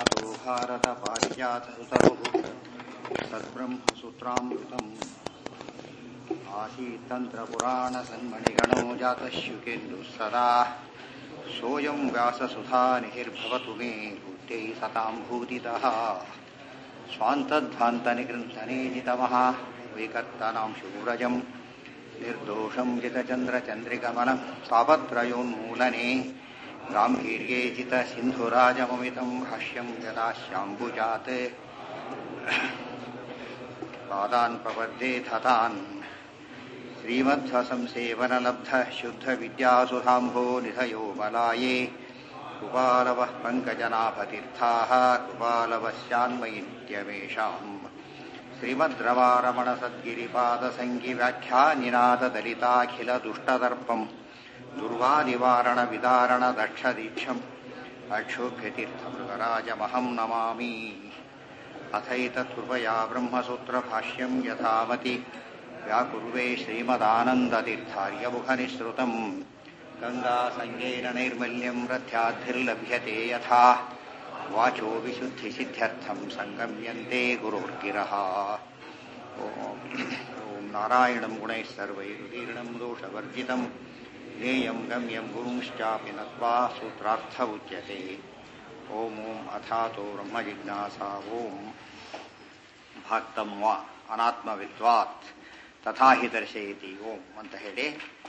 जातो भारतपारिजातसुतरुः तद्ब्रह्मसूत्रामृतम् आसीत्तन्त्रपुराणसन्मणिगणो जातः शुकेन्दुः सदा सोऽयं व्याससुधानिहिर्भवतु मे बुद्धै सतां भूतितः स्वान्तध्वान्तनिगृन्थनेजितमः वैकर्तनां शूरजम् निर्दोषं जितचन्द्रचन्द्रिकमलं तापत्रयोन्मूलने गाम्भीर्ये जितसिन्धुराजममितं भाष्यं यदाश्याम्बुजात् पादान् प्रपद्ये धतान् श्रीमध्वसंसेवनलब्धः शुद्धविद्यासुधाम्भो निधयो बलाये कृपालवः पङ्कजनाभतीर्थाः कृपालवस्यान्मयि नित्यमेषाम् श्रीमद्रवारमणसद्गिरिपादसङ्गिव्याख्यानिनाददलिताखिलदुष्टदर्पम् दुर्वादिवारणविदारणदक्षदीक्षम् अक्षोभ्यतीर्थमृगराजमहं नमामि अथैतत्कृपया ब्रह्मसूत्रभाष्यं यथामति व्याकुर्वे श्रीमदानन्दतीर्थार्यमुखनिःसृतम् गङ्गासङ्गेन नैर्मल्यं रथ्याद्भिर्लभ्यते यथा वाचो विशुद्धिसिद्ध्यर्थं सङ्गम्यन्ते गुरोर्गिरः ॐ नारायणं गुणैः सर्वैरुदीर्णं दोषवर्जितं ज्ञेयं गम्यं गुरुंश्चापि नत्वा सूत्रार्थ उच्यते ॐ ॐ अथातो ब्रह्मजिज्ञासा ॐ ಭಾಕ್ತಂ ವಾ ಅನಾತ್ಮವಿದ್ವಾತ್ ತಥಾ ಹಿ ದರ್ಶಯತಿ ಓಂ ಅಂತ ಹೇಳಿ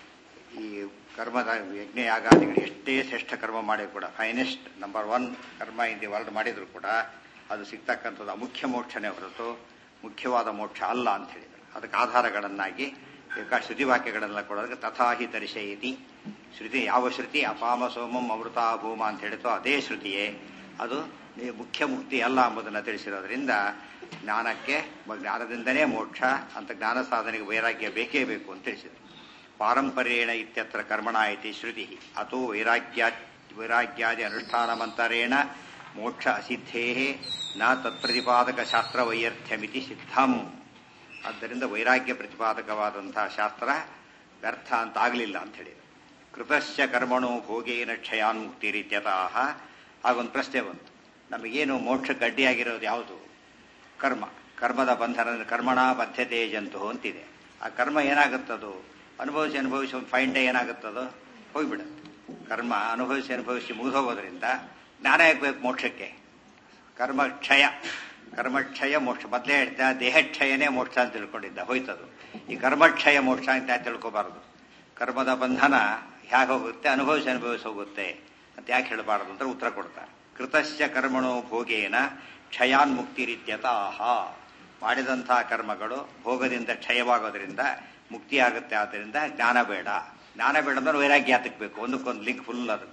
ಈ ಕರ್ಮದ ಯಜ್ಞ ಯಾಗಾದಿಗಳು ಎಷ್ಟೇ ಶ್ರೇಷ್ಠ ಕರ್ಮ ಮಾಡಿ ಕೂಡ ಫೈನೆಸ್ಟ್ ನಂಬರ್ ಒನ್ ಕರ್ಮ ಇಂದಿ ವರ್ಲ್ಡ್ ಮಾಡಿದ್ರು ಕೂಡ ಅದು ಸಿಗ್ತಕ್ಕಂಥದ್ದು ಅಮುಖ್ಯ ಮೋಕ್ಷನೇ ಹೊರತು ಮುಖ್ಯವಾದ ಮೋಕ್ಷ ಅಲ್ಲ ಅಂತ ಹೇಳಿದರು ಅದಕ್ಕೆ ಆಧಾರಗಳನ್ನಾಗಿ ಶ್ರುತಿ ವಾಕ್ಯಗಳೆಲ್ಲ ಕೊಡೋದಕ್ಕೆ ತಥಾಹಿ ದರ್ಶಯತಿ ಶ್ರುತಿ ಯಾವ ಶ್ರುತಿ ಅಪಾಮ ಸೋಮಂ ಅಮೃತ ಭೂಮ ಅಂತ ಹೇಳಿತೋ ಅದೇ ಶ್ರುತಿಯೇ ಅದು ಮುಖ್ಯ ಮುಕ್ತಿ ಅಲ್ಲ ಎಂಬುದನ್ನು ತಿಳಿಸಿರೋದ್ರಿಂದ ಜ್ಞಾನಕ್ಕೆ ಜ್ಞಾನದಿಂದನೇ ಮೋಕ್ಷ ಅಂತ ಜ್ಞಾನ ಸಾಧನೆಗೆ ವೈರಾಗ್ಯ ಬೇಕೇ ಬೇಕು ಅಂತ ತಿಳಿಸಿದರು ಪಾರಂಪರ್ಯೇಣ ಇತ್ಯತ್ರ ಕರ್ಮಣ ಇತಿ ಶ್ರುತಿ ಅಥೋ ವೈರಾಗ್ಯ ವೈರಾಗ್ಯಾದಿ ಅನುಷ್ಠಾನಮಂತರೇಣ ಮೋಕ್ಷ ಅಸಿದ್ಧೇ ನ ತತ್ಪ್ರತಿಪಾದಕ ಶಾಸ್ತ್ರ ವೈಯರ್ಥ್ಯಮಿತಿ ಸಿದ್ಧಂ ಆದ್ದರಿಂದ ವೈರಾಗ್ಯ ಪ್ರತಿಪಾದಕವಾದಂತಹ ಶಾಸ್ತ್ರ ವ್ಯರ್ಥ ಅಂತ ಆಗಲಿಲ್ಲ ಅಂತ ಹೇಳಿದರು ಕೃತಶ್ಚ ಕರ್ಮಣೋ ಭೋಗೇನ ಕ್ಷಯಾನ್ ಮುಕ್ತಿ ರೀತ್ಯತಃ ಆಗೊಂದು ಪ್ರಶ್ನೆ ಬಂತು ನಮಗೇನು ಮೋಕ್ಷಕ್ಕೆ ಅಡ್ಡಿಯಾಗಿರೋದು ಯಾವುದು ಕರ್ಮ ಕರ್ಮದ ಬಂಧನ ಕರ್ಮಣ ಬದ್ಧತೆ ಜಂತು ಅಂತಿದೆ ಆ ಕರ್ಮ ಏನಾಗುತ್ತದು ಅನುಭವಿಸಿ ಅನುಭವಿಸಿ ಒಂದು ಫೈನ್ ಡೇ ಏನಾಗುತ್ತದೋ ಹೋಗ್ಬಿಡುತ್ತೆ ಕರ್ಮ ಅನುಭವಿಸಿ ಅನುಭವಿಸಿ ಮುಗಿದೋಗೋದ್ರಿಂದ ಜ್ಞಾನ ಆಗಬೇಕು ಮೋಕ್ಷಕ್ಕೆ ಕರ್ಮಕ್ಷಯ ಕರ್ಮಕ್ಷಯ ಮೋಕ್ಷ ಮೊದಲೇ ಹೇಳ್ತಾ ದೇಹಕ್ಷಯನೇ ಮೋಕ್ಷ ಅಂತ ತಿಳ್ಕೊಂಡಿದ್ದ ಹೋಯ್ತದು ಈ ಕರ್ಮಕ್ಷಯ ಮೋಕ್ಷ ಅಂತ ತಿಳ್ಕೋಬಾರದು ಕರ್ಮದ ಬಂಧನ ಹೇಗೆ ಹೋಗುತ್ತೆ ಅನುಭವಿಸಿ ಅನುಭವಿಸಿ ಹೋಗುತ್ತೆ ಅಂತ ಯಾಕೆ ಹೇಳಬಾರದು ಅಂತ ಉತ್ತರ ಕೊಡ್ತಾರೆ ಕೃತಶ್ಚ ಕರ್ಮಣೋ ಭೋಗೇನ ಕ್ಷಯಾನ್ ಮುಕ್ತಿ ರೀತ್ಯತಃ ಮಾಡಿದಂತಹ ಕರ್ಮಗಳು ಭೋಗದಿಂದ ಕ್ಷಯವಾಗೋದ್ರಿಂದ ಮುಕ್ತಿ ಆಗುತ್ತೆ ಆದ್ದರಿಂದ ಜ್ಞಾನ ಬೇಡ ಜ್ಞಾನ ಬೇಡ ಅಂದ್ರೆ ವೈರಾಗ್ಯ ಬೇಕು ಒಂದಕ್ಕೊಂದು ಲಿಂಕ್ ಫುಲ್ ಅದು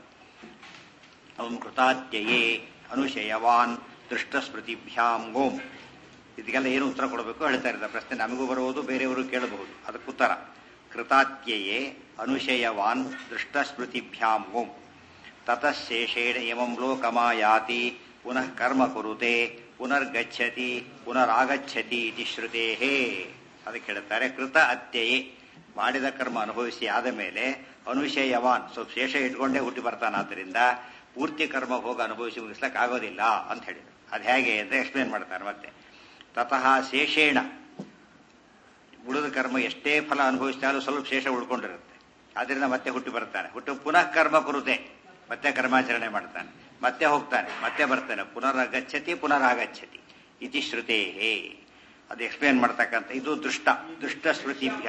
ಅವನು ಕೃತಾತ್ಯಯೇ ಅನುಶಯವಾನ್ ದೃಷ್ಟ ಸ್ಮೃತಿಭ್ಯಾಂ ಓಂ ಇದಕ್ಕೆಲ್ಲ ಏನು ಉತ್ತರ ಕೊಡಬೇಕು ಹೇಳ್ತಾ ಇದ್ದಾರೆ ಪ್ರಶ್ನೆ ನಮಗೂ ಬರುವುದು ಬೇರೆಯವರು ಕೇಳಬಹುದು ಅದಕ್ಕೆ ಉತ್ತರ ಕೃತಾತ್ಯಯೇ ಅನುಶಯವಾನ್ ದೃಷ್ಟ ಸ್ಮೃತಿಭ್ಯಾಂ ಓಂ ತತಶೇಷೇಣ ಯಮಂ ಲೋಕಮಾಯಾತಿ ಪುನಃ ಕರ್ಮ ಕುರುತೆ ಪುನರ್ಗಚ್ಚತಿ ಪುನರಾಗಚ್ಚತಿ ಇತಿ ಶ್ರುತೇ ಅದಕ್ಕೆ ಹೇಳ್ತಾರೆ ಕೃತ ಅತ್ಯಯೇ ಮಾಡಿದ ಕರ್ಮ ಅನುಭವಿಸಿ ಆದ ಮೇಲೆ ಅನುಶಯವಾನ್ ಸ್ವಲ್ಪ ಶೇಷ ಇಟ್ಕೊಂಡೇ ಹುಟ್ಟಿ ಬರ್ತಾನಾದ್ರಿಂದ ಪೂರ್ತಿ ಕರ್ಮ ಹೋಗ ಅನುಭವಿಸಿ ಮುಗಿಸ್ಲಕ್ ಆಗೋದಿಲ್ಲ ಅಂತ ಹೇಳಿದ್ರು ಅದು ಹೇಗೆ ಅಂತ ಎಕ್ಸ್ಪ್ಲೇನ್ ಮಾಡ್ತಾರೆ ಮತ್ತೆ ತತಃ ಶೇಷೇಣ ಉಳಿದ ಕರ್ಮ ಎಷ್ಟೇ ಫಲ ಅನುಭವಿಸಿದಾலும் ಸ್ವಲ್ಪ ಶೇಷ ಉಳ್ಕೊಂಡಿರುತ್ತೆ ಅದರಿಂದ ಮತ್ತೆ ಹುಟ್ಟಿ ಬರ್ತಾನೆ ಹುಟ್ಟು ಪುನಃ ಕರ್ಮ ಕುರುತೆ ಮತ್ತೆ ಕರ್ಮಾಚರಣೆ ಮಾಡ್ತಾನೆ ಮತ್ತೆ ಹೋಗ್ತಾನೆ ಮತ್ತೆ ಬರ್ತಾನೆ ಪುನರಗಚ್ಚತಿ ಪುನರಾಗಚ್ಚತಿ ಇತಿ ಶ್ರುತೇ ಅದು ಎಕ್ಸ್ಪ್ಲೇನ್ ಮಾಡ್ತಕ್ಕಂಥ ಇದು ದೃಷ್ಟ ದೃಷ್ಟ ಸ್ಮೃತಿಭ್ಯ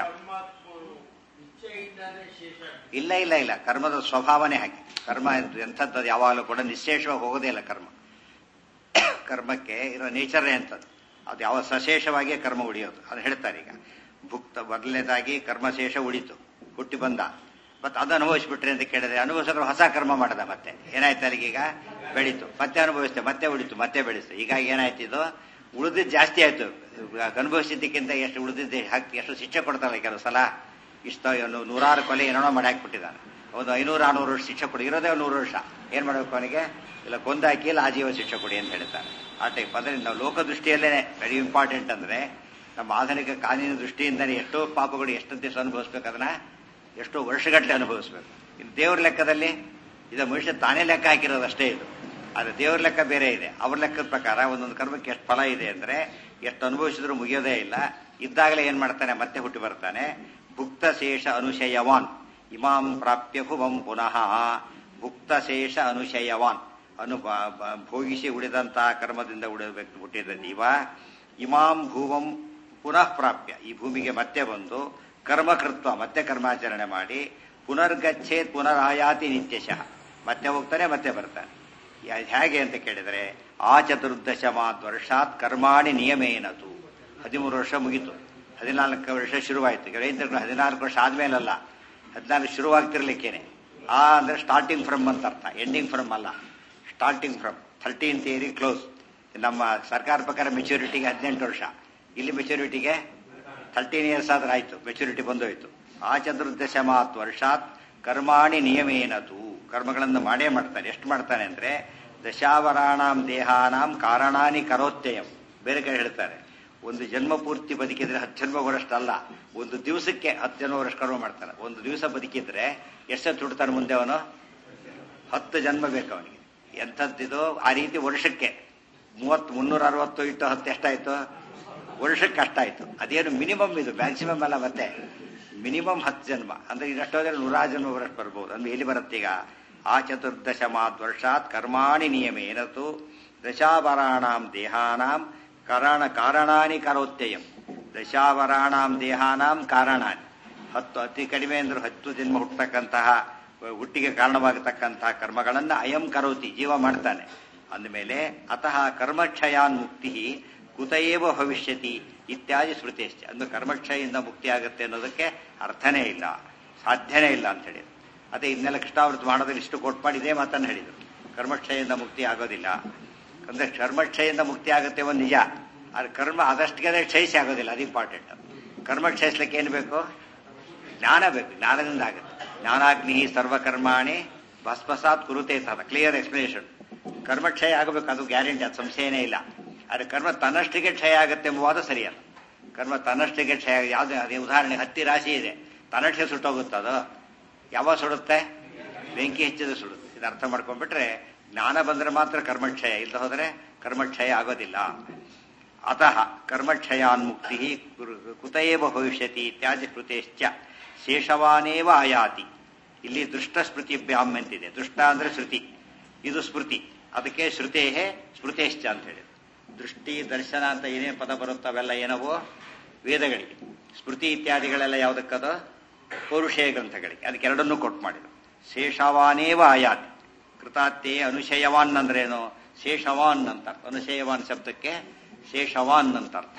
ಇಲ್ಲ ಇಲ್ಲ ಇಲ್ಲ ಕರ್ಮದ ಸ್ವಭಾವನೆ ಹಾಗೆ ಕರ್ಮ ಎಂಥದ್ದು ಯಾವಾಗಲೂ ಕೂಡ ನಿಶೇಷವಾಗಿ ಹೋಗೋದೇ ಇಲ್ಲ ಕರ್ಮ ಕರ್ಮಕ್ಕೆ ಇರೋ ನೇಚರೇ ಅಂತದ್ದು ಅದು ಯಾವ ಸಶೇಷವಾಗಿ ಕರ್ಮ ಉಳಿಯೋದು ಅದು ಹೇಳ್ತಾರೆ ಈಗ ಭುಕ್ತ ಮೊದಲನೇದಾಗಿ ಕರ್ಮಶೇಷ ಉಳಿತು ಹುಟ್ಟಿ ಬಂದ ಮತ್ತೆ ಅದು ಅನುಭವಿಸ್ಬಿಟ್ರಿ ಅಂತ ಕೇಳಿದ್ರೆ ಅನುಭವಿಸಿದ್ರೆ ಹೊಸ ಕರ್ಮ ಮಾಡದ ಮತ್ತೆ ಏನಾಯ್ತು ಅಲ್ಲಿಗೀಗ ಬೆಳೀತು ಮತ್ತೆ ಅನುಭವಿಸ್ತೆ ಮತ್ತೆ ಉಳಿತು ಮತ್ತೆ ಬೆಳೆಸ್ತು ಈಗ ಏನಾಯ್ತು ಇದು ಉಳಿದಿದ್ದು ಜಾಸ್ತಿ ಆಯ್ತು ಅನುಭವಿಸಿದ್ದಕ್ಕಿಂತ ಎಷ್ಟು ಉಳಿದಿದ್ದೆ ಹಾಕಿ ಎಷ್ಟು ಶಿಕ್ಷೆ ಕೊಡ್ತಾರಲ್ಲ ಕೆಲವು ಸಲ ಇಷ್ಟ ನೂರಾರು ಕೊಲೆ ಏನೋ ಮಾಡಿ ಹಾಕ್ಬಿಟ್ಟಿದ್ದಾನೆ ಒಂದು ಐನೂರು ಆರ್ನೂರು ವರ್ಷ ಶಿಕ್ಷೆ ಕೊಡಿ ಇರೋದೇ ನೂರು ವರ್ಷ ಏನ್ ಮಾಡಬೇಕು ಅವನಿಗೆ ಇಲ್ಲ ಕೊಂದಾಕಿ ಇಲ್ಲ ಆಜೀವ ಶಿಕ್ಷೆ ಕೊಡಿ ಅಂತ ಹೇಳ್ತಾರೆ ಆ ಟೈಪ್ ಅಂದ್ರೆ ನಾವು ಲೋಕದೃಷ್ಟಿಯಲ್ಲೇ ವೆರಿ ಇಂಪಾರ್ಟೆಂಟ್ ಅಂದ್ರೆ ನಮ್ಮ ಆಧುನಿಕ ಕಾನೂನಿನ ದೃಷ್ಟಿಯಿಂದಲೇ ಎಷ್ಟೋ ಪಾಪಗಳು ಎಷ್ಟು ದಿವಸ ಅನುಭವಿಸ್ಬೇಕು ಅದನ್ನ ಎಷ್ಟೋ ವರ್ಷಗಟ್ಟಲೆ ಅನುಭವಿಸ್ಬೇಕು ಇನ್ನು ದೇವ್ರ ಲೆಕ್ಕದಲ್ಲಿ ಇದು ಮನುಷ್ಯ ತಾನೇ ಲೆಕ್ಕ ಹಾಕಿರೋದಷ್ಟೇ ಇದು ಆದರೆ ದೇವ್ರ ಲೆಕ್ಕ ಬೇರೆ ಇದೆ ಅವ್ರ ಲೆಕ್ಕದ ಪ್ರಕಾರ ಒಂದೊಂದು ಕರ್ಮಕ್ಕೆ ಎಷ್ಟು ಫಲ ಇದೆ ಅಂದ್ರೆ ಎಷ್ಟು ಅನುಭವಿಸಿದ್ರು ಮುಗಿಯೋದೇ ಇಲ್ಲ ಇದ್ದಾಗಲೇ ಏನ್ ಮಾಡ್ತಾನೆ ಮತ್ತೆ ಹುಟ್ಟಿ ಬರ್ತಾನೆ ಭುಕ್ತ ಶೇಷ ಅನುಶಯವಾನ್ ಇಮಾಂ ಪ್ರಾಪ್ಯ ಭುವಂ ಪುನಃ ಭುಕ್ತ ಶೇಷ ಅನುಶಯವಾನ್ ಅನು ಬ- ಬ- ಭೋಗಿಸಿ ಉಳಿದಂತಹ ಕರ್ಮದಿಂದ ಉಳಿಬೇಕು ಹುಟ್ಟಿದ ಜೀವ ಇಮಾಂ ಭೂವಂ ಪುನಃ ಪ್ರಾಪ್ಯ ಈ ಭೂಮಿಗೆ ಮತ್ತೆ ಬಂದು ಕರ್ಮಕೃತ್ವ ಮತ್ತೆ ಕರ್ಮಾಚರಣೆ ಮಾಡಿ ಪುನರ್ಗಚ್ಚೇತ್ ಪುನರಾಯಾತಿ ನಿತ್ಯಶಃ ಮತ್ತೆ ಹೋಗ್ತಾನೆ ಮತ್ತೆ ಬರ್ತಾನೆ ಯಾ- ಹೇಗೆ ಅಂತ ಕೇಳಿದರೆ ಆ ಚತುರ್ದಶ ಮಾತ್ ವರ್ಷಾತ್ ಕರ್ಮಾಣಿ ನಿಯಮೇನತು ಹದಿಮೂರು ವರ್ಷ ಮುಗೀತು ಹದಿನಾಲ್ಕು ವರ್ಷ ಶುರುವಾಯಿತು ರೈತರು ಹದಿನಾಲ್ಕು ವರ್ಷ ಆದ್ಮೇಲಲ್ಲ ಹದಿನಾಲ್ಕು ಶುರುವಾಗ್ತಿರ್ಲಿಕ್ಕೇನೆ ಆ ಅಂದ್ರೆ ಸ್ಟಾರ್ಟಿಂಗ್ ಫ್ರಮ್ ಅಂತ ಅರ್ಥ ಎಂಡಿಂಗ್ ಫ್ರಮ್ ಅಲ್ಲ ಸ್ಟಾರ್ಟಿಂಗ್ ಫ್ರಮ್ ಥರ್ಟೀನ್ ಇಯರಿ ಕ್ಲೋಸ್ ನಮ್ಮ ಸರ್ಕಾರ ಪ್ರಕಾರ ಮೆಚುರಿಟಿಗೆ ಹದಿನೆಂಟು ವರ್ಷ ಇಲ್ಲಿ ಮೆಚುರಿಟಿಗೆ ಥರ್ಟೀನ್ ಇಯರ್ಸ್ ಆದ್ರೆ ಆಯ್ತು ಮೆಚುರಿಟಿ ಬಂದೋಯ್ತು ಆ ಚತುರ್ದಶ ಮಾತ್ ವರ್ಷಾತ್ ಕರ್ಮಾಣಿ ನಿಯಮೇನತು ಕರ್ಮಗಳನ್ನು ಮಾಡೇ ಮಾಡ್ತಾನೆ ಎಷ್ಟು ಮಾಡ್ತಾನೆ ಅಂದ್ರೆ ದಶಾವರಾಣಾಂ ದೇಹಾನಾಂ ಕಾರಣಾನಿ ಕರೋತ್ಯಯಂ ಬೇರೆ ಕಡೆ ಹೇಳ್ತಾರೆ ಒಂದು ಜನ್ಮ ಪೂರ್ತಿ ಬದುಕಿದ್ರೆ ಹತ್ತು ಜನ್ಮ ವರ್ಷಷ್ಟಲ್ಲ ಒಂದು ದಿವಸಕ್ಕೆ ಹತ್ತು ಜನ್ಮ ವರ್ಷ ಕರ್ಮ ಮಾಡ್ತಾನೆ ಒಂದು ದಿವಸ ಬದುಕಿದ್ರೆ ಎಷ್ಟು ತುಡ್ತಾನೆ ಮುಂದೆ ಅವನು ಹತ್ತು ಜನ್ಮ ಬೇಕು ಅವನಿಗೆ ಎಂಥದ್ದಿದು ಆ ರೀತಿ ವರ್ಷಕ್ಕೆ ಮೂವತ್ತು ಮುನ್ನೂರ ಅರವತ್ತು ಇಟ್ಟು ಹತ್ತು ಎಷ್ಟಾಯ್ತು ವರ್ಷಕ್ಕೆ ಅಷ್ಟಾಯ್ತು ಅದೇನು ಮಿನಿಮಮ್ ಇದು ಮ್ಯಾಕ್ಸಿಮಮ್ ಅಲ್ಲ ಮತ್ತೆ ಮಿನಿಮಮ್ ಹತ್ತು ಜನ್ಮ ಅಂದ್ರೆ ಇದಷ್ಟೋದ್ರೆ ನೂರಾರು ಜನ್ಮ ವರ್ಷ ಬರ್ಬೋದು ಅಂದ್ರೆ ಎಲ್ಲಿ ಬರುತ್ತೆ ಈಗ ಆ ಚತುರ್ದಶ ಮಾತ್ ವರ್ಷಾತ್ ಕರ್ಮಾಣಿ ನಿಯಮ ಏನತು ದಶಾವರಾಣಾಂ ದೇಹಾನಾಂ ಕಾರಣ ಕಾರಣಾನಿ ಕರೋತ್ಯಯಂ ದಶಾವರಾಣಾಂ ದೇಹಾನಾಂ ಕಾರಣಾನಿ ಹತ್ತು ಅತಿ ಕಡಿಮೆ ಅಂದ್ರೆ ಹತ್ತು ಜನ್ಮ ಹುಟ್ಟತಕ್ಕಂತಹ ಹುಟ್ಟಿಗೆ ಕಾರಣವಾಗತಕ್ಕಂತಹ ಕರ್ಮಗಳನ್ನು ಅಯಂ ಕರೋತಿ ಜೀವ ಮಾಡ್ತಾನೆ ಅಂದಮೇಲೆ ಅತಃ ಕರ್ಮಕ್ಷಯಾನ್ ಮುಕ್ತಿ ಕುತಯೇವ ಭವಿಷ್ಯತಿ ಇತ್ಯಾದಿ ಸ್ಮೃತಿಶ್ಚ ಅಂದ್ರೆ ಕರ್ಮಕ್ಷಯಿಂದ ಮುಕ್ತಿ ಆಗುತ್ತೆ ಅನ್ನೋದಕ್ಕೆ ಅರ್ಥನೇ ಇಲ್ಲ ಸಾಧ್ಯನೇ ಇಲ್ಲ ಅಂತ ಹೇಳಿದ್ರು ಅದೇ ಇನ್ನೆಲ್ಲ ಕೃಷ್ಣಾವೃತ ಮಾಡೋದ್ರಲ್ಲಿ ಇಷ್ಟು ಕೊಟ್ಟು ಮಾಡಿ ಇದೇ ಮಾತನ್ನು ಹೇಳಿದರು ಕರ್ಮಕ್ಷಯಿಂದ ಮುಕ್ತಿ ಆಗೋದಿಲ್ಲ ಅಂದ್ರೆ ಕರ್ಮಕ್ಷಯಿಂದ ಮುಕ್ತಿ ಆಗುತ್ತೆ ಒಂದು ನಿಜ ಆದ್ರೆ ಕರ್ಮ ಆದಷ್ಟಿಗೆ ಕ್ಷಯಿಸಿ ಆಗೋದಿಲ್ಲ ಅದು ಇಂಪಾರ್ಟೆಂಟ್ ಕರ್ಮ ಕ್ಷಯಿಸ್ಲಿಕ್ಕೆ ಏನು ಬೇಕು ಜ್ಞಾನ ಬೇಕು ಜ್ಞಾನದಿಂದ ಆಗುತ್ತೆ ಜ್ಞಾನಾಗ್ನಿ ಸರ್ವಕರ್ಮಾಣಿ ಭಸ್ಮಸಾತ್ ಕುರುತೆ ತದ ಕ್ಲಿಯರ್ ಎಕ್ಸ್ಪ್ಲನೇಷನ್ ಕರ್ಮಕ್ಷಯ ಆಗಬೇಕು ಅದು ಗ್ಯಾರಂಟಿ ಅದು ಸಂಶಯನೇ ಇಲ್ಲ ಆದರೆ ಕರ್ಮ ತನ್ನಷ್ಟಿಗೆ ಕ್ಷಯ ಆಗುತ್ತೆ ಎಂಬುವಾದ ಸರಿಯಲ್ಲ ಕರ್ಮ ತನ್ನಷ್ಟಿಗೆ ಕ್ಷಯ ಯಾವ್ದು ಅದೇ ಉದಾಹರಣೆ ಹತ್ತಿ ರಾಶಿ ಇದೆ ತನ್ನಷ್ಟೇ ಸುಟ್ಟೋಗುತ್ತೆ ಅದು ಯಾವಾಗ ಸುಡುತ್ತೆ ಬೆಂಕಿ ಹೆಚ್ಚಿದ್ರೆ ಸುಡುತ್ತೆ ಇದು ಅರ್ಥ ಮಾಡ್ಕೊಂಡ್ಬಿಟ್ರೆ ಜ್ಞಾನ ಬಂದ್ರೆ ಮಾತ್ರ ಕರ್ಮಕ್ಷಯ ಇಲ್ಲದ ಹೋದರೆ ಕರ್ಮಕ್ಷಯ ಆಗೋದಿಲ್ಲ ಅತಃ ಕರ್ಮಕ್ಷಯಾನ್ಮುಕ್ತಿ ಕುತಯೇವ ಭವಿಷ್ಯತಿ ಇತ್ಯಾದಿ ಸ್ಮೃತಿಶ್ಚ ಶೇಷವಾನೇವ ಆಯಾತಿ ಇಲ್ಲಿ ದೃಷ್ಟ ಸ್ಮೃತಿಭ್ಯಾಮ್ ಅಂತಿದೆ ದೃಷ್ಟ ಅಂದ್ರೆ ಶ್ರುತಿ ಇದು ಸ್ಮೃತಿ ಅದಕ್ಕೆ ಶ್ರುತೇಹೇ ಸ್ಮೃತೇಶ್ಚ ಅಂತ ಹೇಳಿ ದೃಷ್ಟಿ ದರ್ಶನ ಅಂತ ಏನೇನು ಪದ ಬರುತ್ತೋ ಅವೆಲ್ಲ ಏನವೋ ವೇದಗಳಿಗೆ ಸ್ಮೃತಿ ಇತ್ಯಾದಿಗಳೆಲ್ಲ ಯಾವುದಕ್ಕದ ಪೌರುಷೇಯ ಗ್ರಂಥಗಳಿಗೆ ಅದಕ್ಕೆ ಎರಡನ್ನೂ ಕೊಟ್ಟು ಮಾಡಿದ್ರು ಶೇಷವಾನೇವ ಆಯಾತಿ ಕೃತಾತ್ಯೆ ಅನುಶಯವಾನ್ ಅಂದ್ರೇನು ಶೇಷವಾನ್ ಅಂತ ಅನುಶಯವಾನ್ ಶಬ್ದಕ್ಕೆ ಶೇಷವಾನ್ ಅಂತ ಅರ್ಥ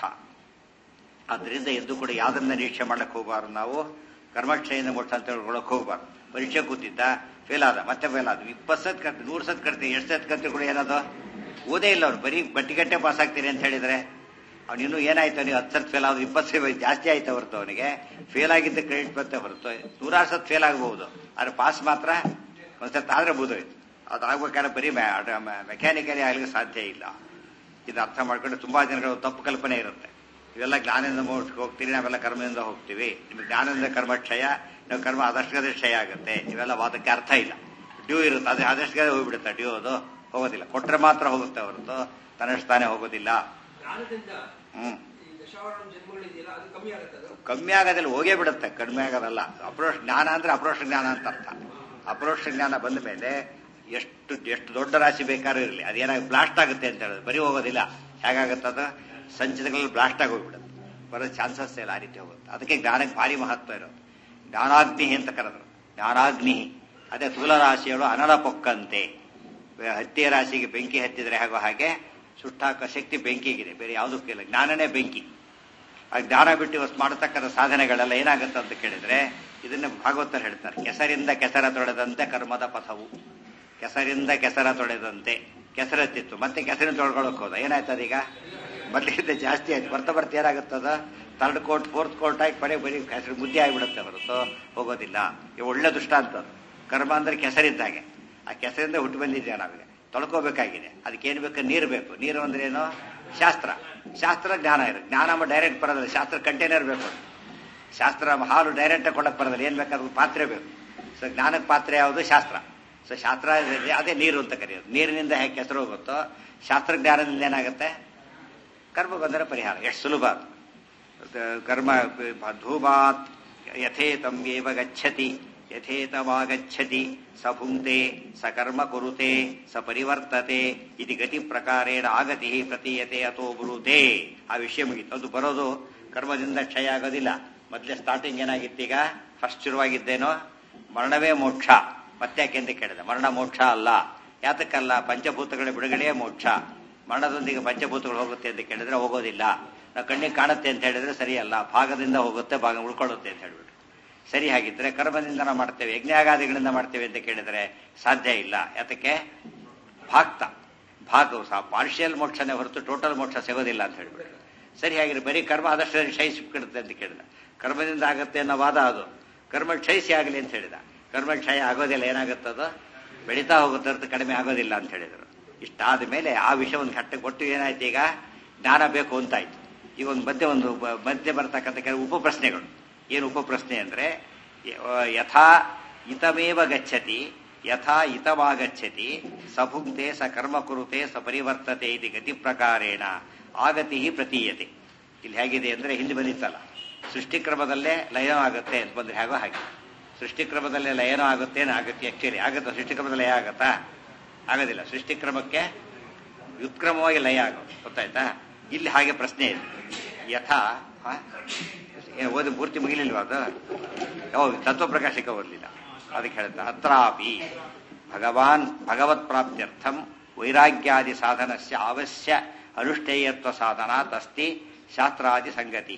ಅದರಿಂದ ಎದ್ದು ಕೂಡ ಯಾವ್ದನ್ನ ನಿರೀಕ್ಷೆ ಮಾಡಕ್ ಹೋಗಬಾರ್ದು ನಾವು ಕರ್ಮಕ್ಷಯಿಂದ ಮೋಕ್ಷ ಅಂತ ಹೇಳ್ಕೊಳಕ್ ಹೋಗ್ಬಾರ್ದು ಪರೀಕ್ಷೆ ಕೂತಿದ್ದ ಫೇಲ್ ಆದ ಮತ್ತೆ ಫೇಲ್ ಆದ ಇಪ್ಪತ್ತು ಸತ್ ಕರ್ತಿ ನೂರು ಸತ್ ಕರ್ತಿ ಎಷ್ಟು ಸತ್ ಕರ್ತಿ ಕೂಡ ಏನದು ಓದೇ ಇಲ್ಲ ಅವ್ರು ಬರೀ ಬಟ್ಟಿಗಟ್ಟೆ ಪಾಸ್ ಆಗ್ತೀರಿ ಅಂತ ಹೇಳಿದ್ರೆ ಅವ್ನು ಇನ್ನೂ ಏನಾಯ್ತು ನೀವು ಹತ್ತು ಸತ್ ಫೇಲ್ ಆದ್ರೆ ಇಪ್ಪತ್ತು ಸೇವೆ ಜಾಸ್ತಿ ಆಯ್ತು ಹೊರತು ಅವನಿಗೆ ಫೇಲ್ ಆಗಿದ್ದ ಕ್ರೆಡಿಟ್ ಬರುತ್ತೆ ಹೊರತು ನೂರಾರು ಸತ್ ಫೇಲ್ ಆಗಬಹುದು ಆದ್ರೆ ಪಾಸ್ ಮಾತ್ರ ಒಂದ್ಸತ್ ಆದ್ರೆ ಬೋದೋಯ್ತು ಅದು ಆಗ್ಬೇಕಾದ್ರೆ ಬರೀ ಮೆಕ್ಯಾನಿಕಲಿ ಆಗ್ಲಿಕ್ಕೆ ಸಾಧ್ಯ ಇಲ್ಲ ಇದು ಅರ್ಥ ಮಾಡ್ಕೊಂಡು ತುಂಬಾ ಜನಗಳು ತಪ್ಪು ಕಲ್ಪನೆ ಇರುತ್ತೆ ಇವೆಲ್ಲ ಜ್ಞಾನದಿಂದ ಮೋಕ್ಷಕ್ಕೆ ಹೋಗ್ತೀರಿ ನಾವೆಲ್ಲ ಕರ್ಮದಿಂದ ಹೋಗ್ತೀವಿ ನಿಮ್ಗೆ ಜ್ಞಾನದಿಂದ ಕರ್ಮ ಕ್ಷಯ ನಾವು ಕರ್ಮ ಆದಷ್ಟು ಕ್ಷಯ ಆಗುತ್ತೆ ಇವೆಲ್ಲ ವಾದಕ್ಕೆ ಅರ್ಥ ಇಲ್ಲ ಡ್ಯೂ ಇರುತ್ತೆ ಅದೇ ಆದಷ್ಟು ಹೋಗ್ಬಿಡುತ್ತೆ ಡ್ಯೂ ಅದು ಹೋಗೋದಿಲ್ಲ ಕೊಟ್ರೆ ಮಾತ್ರ ಹೋಗುತ್ತೆ ಹೊರತು ತನ್ನಷ್ಟು ತಾನೇ ಹೋಗೋದಿಲ್ಲ ಜ್ಞಾನದಿಂದ ಹ್ಮ್ ಈ ದಶಾವರಣ ಜನ್ಮಗಳಿದೆಯಲ್ಲ ಅದು ಕಮ್ಮಿ ಆಗುತ್ತೆ ಅದು ಕಮ್ಮಿ ಆಗೋದಿಲ್ಲ ಹೋಗೇ ಬಿಡುತ್ತೆ ಕಡಿಮೆ ಆಗೋದಲ್ಲ ಅಪ್ರೋಷ್ ಜ್ಞಾನ ಅಂದ್ರೆ ಅಪ್ರೋಷ ಜ್ಞಾನ ಅಂತ ಅರ್ಥ ಅಪ್ರೋಷ ಜ್ಞಾನ ಬಂದ ಮೇಲೆ ಎಷ್ಟು ಎಷ್ಟು ದೊಡ್ಡ ರಾಶಿ ಬೇಕಾದ್ರೂ ಇರಲಿ ಅದೇನಾಗಿ ಬ್ಲಾಸ್ಟ್ ಆಗುತ್ತೆ ಅಂತ ಹೇಳೋದು ಬರೀ ಹೋಗೋದಿಲ್ಲ ಹೇಗಾಗುತ್ತೆ ಅದು ಸಂಚಿತಗಳಲ್ಲಿ ಬ್ಲಾಸ್ಟ್ ಆಗಿ ಹೋಗ್ಬಿಡುತ್ತೆ ಬರೋ ಚಾನ್ಸಸ್ ಇಲ್ಲ ಆ ರೀತಿ ಹೋಗುತ್ತೆ ಅದಕ್ಕೆ ಜ್ಞಾನಕ್ಕೆ ಭಾರಿ ಮಹತ್ವ ಇರೋದು ಜ್ಞಾನಾಗ್ನಿ ಅಂತ ಕರೆದ್ರು ಜ್ಞಾನಾಗ್ನಿ ಅದೇ ಸ್ಥೂಲ ರಾಶಿಗಳು ಅನಲ ಪೊಕ್ಕಂತೆ ಹತ್ತಿಯ ರಾಶಿಗೆ ಬೆಂಕಿ ಹತ್ತಿದ್ರೆ ಹಾಗೋ ಹಾಗೆ ಸುಟ್ಟಾಕ ಶಕ್ತಿ ಬೆಂಕಿಗಿದೆ ಬೇರೆ ಯಾವುದಕ್ಕೂ ಇಲ್ಲ ಜ್ಞಾನನೇ ಬೆಂಕಿ ಆ ಜ್ಞಾನ ಬಿಟ್ಟು ಇವತ್ತು ಮಾಡತಕ್ಕಂಥ ಸಾಧನೆಗಳೆಲ್ಲ ಏನಾಗುತ್ತೆ ಅಂತ ಕೇಳಿದ್ರೆ ಇದನ್ನ ಭಾಗವತರು ಹೇಳ್ತಾರೆ ಕೆಸರಿಂದ ಕೆಸರ ತೊಳೆದಂತೆ ಕರ್ಮದ ಪಥವು ಕೆಸರಿಂದ ಕೆಸರ ತೊಳೆದಂತೆ ಕೆಸರತ್ತಿತ್ತು ಮತ್ತೆ ಕೆಸರಿನ ತೊಳ್ಕೊಳಕ್ ಹೋದ ಏನಾಯ್ತು ಅದೀಗ ಮೊದಲಿಗಿಂತ ಜಾಸ್ತಿ ಆಯ್ತು ಬರ್ತಾ ಬರ್ತಾ ಏನಾಗುತ್ತದ ಥರ್ಡ್ ಕೋಟ್ ಫೋರ್ತ್ ಕೋರ್ಟ್ ಆಗಿ ಬರೀ ಬರೀ ಕೆಸರು ಮುದ್ದೆ ಆಗಿಬಿಡುತ್ತೆ ಹೊರತು ಹೋಗೋದಿಲ್ಲ ಇವು ಒಳ್ಳೆ ದುಷ್ಟಾಂತ ಅದು. ಕರ್ಮ ಅಂದ್ರೆ ಕೆಸರಿದ್ದಾಗೆ ಆ ಕೆಸರಿಂದ ಹುಟ್ಟು ಬಂದಿದ್ದೇವೆ ನಾವೀಗ ತೊಳ್ಕೋಬೇಕಾಗಿದೆ ಅದಕ್ಕೇನು ಬೇಕು ನೀರು ಬೇಕು ನೀರು ಅಂದ್ರೆ ಏನು ಶಾಸ್ತ್ರ ಶಾಸ್ತ್ರ ಜ್ಞಾನ ಇದೆ ಜ್ಞಾನ ಡೈರೆಕ್ಟ್ ಬರೋದಿಲ್ಲ ಶಾಸ್ತ್ರ ಕಂಟೈನರ್ ಬೇಕು ಶಾಸ್ತ್ರ ಹಾಲು ಡೈರೆಕ್ಟ್ ಕೊಡಕ್ ಬರೋದಿಲ್ಲ ಏನ್ ಬೇಕಾದ್ರೂ ಪಾತ್ರೆ ಬೇಕು ಸೊ ಜ್ಞಾನಕ್ಕೆ ಪಾತ್ರೆ ಯಾವುದು ಶಾಸ್ತ್ರ ಸೊ ಶಾಸ್ತ್ರ ಅದೇ ನೀರು ಅಂತ ಕರೆಯೋದು ನೀರಿನಿಂದ ಹೇಗೆ ಕೆಸರು ಹೋಗುತ್ತೋ ಶಾಸ್ತ್ರಜ್ಞಾನದಿಂದ ಏನಾಗುತ್ತೆ ಕರ್ಮ ಬಂದರೆ ಪರಿಹಾರ ಎಷ್ಟು ಸುಲಭ ಅದು. ಅದು ಕರ್ಮ ಧೂಮಾತ್ ಯಥೇತಂ ಏವ ಗಚ್ಚತಿ ಯಥೇತವಾಗಚ್ಚತಿ ಸ ಭುಂಕ್ತೆ ಸ ಕರ್ಮ ಕುರುತೆ ಸ ಪರಿವರ್ತತೆ ಇದು ಗತಿ ಪ್ರಕಾರೇಣ ಆಗತಿ ಪ್ರತೀಯತೆ ಅಥೋ ಬರುತೆ ಆ ವಿಷಯ ಮುಗಿತು ಅದು ಬರೋದು ಕರ್ಮದಿಂದ ಕ್ಷಯ ಆಗೋದಿಲ್ಲ ಮೊದಲೇ ಸ್ಟಾರ್ಟಿಂಗ್ ಏನಾಗಿತ್ತೀಗ ಫಸ್ಟ್ ಶುರುವಾಗಿದ್ದೇನೋ ಮರಣವೇ ಮೋಕ್ಷ ಮತ್ತೆ ಯಾಕೆ ಅಂತ ಕೇಳಿದೆ ಮರಣ ಮೋಕ್ಷ ಅಲ್ಲ ಯಾತಕ್ಕಲ್ಲ ಪಂಚಭೂತಗಳ ಬಿಡುಗಡೆಯೇ ಮೋಕ್ಷ ಮರಣದೊಂದಿಗೆ ಪಂಚಭೂತಗಳು ಹೋಗುತ್ತೆ ಅಂತ ಕೇಳಿದ್ರೆ ಹೋಗೋದಿಲ್ಲ ನಾವು ಕಣ್ಣಿಗೆ ಕಾಣುತ್ತೆ ಅಂತ ಹೇಳಿದ್ರೆ ಸರಿಯಲ್ಲ ಭಾಗದಿಂದ ಹೋಗುತ್ತೆ ಭಾಗ ಉಳ್ಕೊಳ್ಳುತ್ತೆ ಅಂತ ಹೇಳ್ಬಿಟ್ಟು ಸರಿ ಹಾಗಿದ್ರೆ ಕರ್ಮದಿಂದ ನಾವು ಮಾಡ್ತೇವೆ ಯಜ್ಞಾಗಾದಿಗಳಿಂದ ಮಾಡ್ತೇವೆ ಅಂತ ಕೇಳಿದ್ರೆ ಸಾಧ್ಯ ಇಲ್ಲ ಯಾತಕ್ಕೆ ಭಾಕ್ತ ಭಾಗವು ಸಹ ಪಾರ್ಷಿಯಲ್ ಮೋಕ್ಷನೇ ಹೊರತು ಟೋಟಲ್ ಮೋಕ್ಷ ಸಿಗೋದಿಲ್ಲ ಅಂತ ಹೇಳ್ಬಿಟ್ಟು ಸರಿ ಹಾಗಿದ್ರೆ ಬರೀ ಕರ್ಮ ಆದಷ್ಟು ಕ್ಷಯಿಸಿಬಿಡುತ್ತೆ ಅಂತ ಕೇಳಿದ ಕರ್ಮದಿಂದ ಆಗುತ್ತೆ ಅನ್ನೋ ವಾದ ಅದು ಕರ್ಮ ಕ್ಷಯಿಸಿ ಆಗಲಿ ಅಂತ ಹೇಳಿದ ಕರ್ಮ ಕ್ಷಯ ಆಗೋದಿಲ್ಲ ಏನಾಗುತ್ತದೋ ಬೆಳೀತಾ ಹೋಗುತ್ತೆ ಹೊರತು ಕಡಿಮೆ ಆಗೋದಿಲ್ಲ ಅಂತ ಹೇಳಿದರು ಇಷ್ಟಾದ ಮೇಲೆ ಆ ವಿಷಯ ಒಂದು ಘಟ್ಟ ಕೊಟ್ಟು ಏನಾಯ್ತು ಈಗ ಜ್ಞಾನ ಬೇಕು ಅಂತಾಯ್ತು ಈಗ ಒಂದು ಮಧ್ಯೆ ಒಂದು ಬ- ಮಧ್ಯೆ ಬರ್ತಕ್ಕಂಥ ಕೆಲವು ಉಪಪ್ರಶ್ನೆಗಳು ಏನು ಉಪಪ್ರಶ್ನೆ ಅಂದ್ರೆ ಯ- ಯಥಾ ಇತಮೇವ ಗಚ್ಚತಿ ಯಥಾ ಇತವಾಗಚ್ಚತಿ ಸಭುಕ್ತೆ ಸ ಕರ್ಮ ಕುರುತೆ ಸ ಪರಿವರ್ತತೆ ಇದು ಗತಿ ಪ್ರಕಾರೇಣ ಆಗತಿ ಪ್ರತೀಯತೆ ಇಲ್ಲಿ ಹೇಗಿದೆ ಅಂದ್ರೆ ಹಿಂದೆ ಬಂದಿತ್ತಲ್ಲ ಸೃಷ್ಟಿಕ್ರಮದಲ್ಲೇ ಲಯನ ಆಗುತ್ತೆ ಅಂತ ಬಂದ್ರೆ ಹೇಗೋ ಹಾಗೆ ಸೃಷ್ಟಿಕ್ರಮದಲ್ಲೇ ಲಯನ ಆಗುತ್ತೆ ಆಗುತ್ತೆ ಆಕ್ಚುಲಿ ಆಗುತ್ತಾ ಸೃಷ್ಟಿಕ್ರಮದಲ್ಲಿ ಲಯ ಆಗತ್ತಾ ಆಗೋದಿಲ್ಲ ಸೃಷ್ಟಿಕ್ರಮಕ್ಕೆ ವ್ಯುತ್ಕ್ರಮವಾಗಿ ಲಯ ಆಗೋದು ಗೊತ್ತಾಯ್ತಾ ಇಲ್ಲಿ ಹಾಗೆ ಪ್ರಶ್ನೆ ಇದೆ ಯಥಾ ಹ? ಏನು ಓದಿ ಪೂರ್ತಿ ಮುಗಿಲಿಲ್ವಾ ಅದು ಹೌದು ತತ್ವಪ್ರಕಾಶಕ್ಕೆ ಓದಲಿಲ್ಲ ಅದಕ್ಕೆ ಹೇಳ್ತಾ ಅತ್ರಾಪಿ ಭಗವಾನ್ ಭಗವತ್ ಪ್ರಾಪ್ತ್ಯರ್ಥಂ ವೈರಾಗ್ಯಾದಿ ಸಾಧನಸ್ಯ ಅವಶ್ಯ ಅನುಷ್ಠೇಯತ್ವ ಸಾಧನಾತ್ ಅಸ್ತಿ ಶಾಸ್ತ್ರಾದಿ ಸಂಗತಿ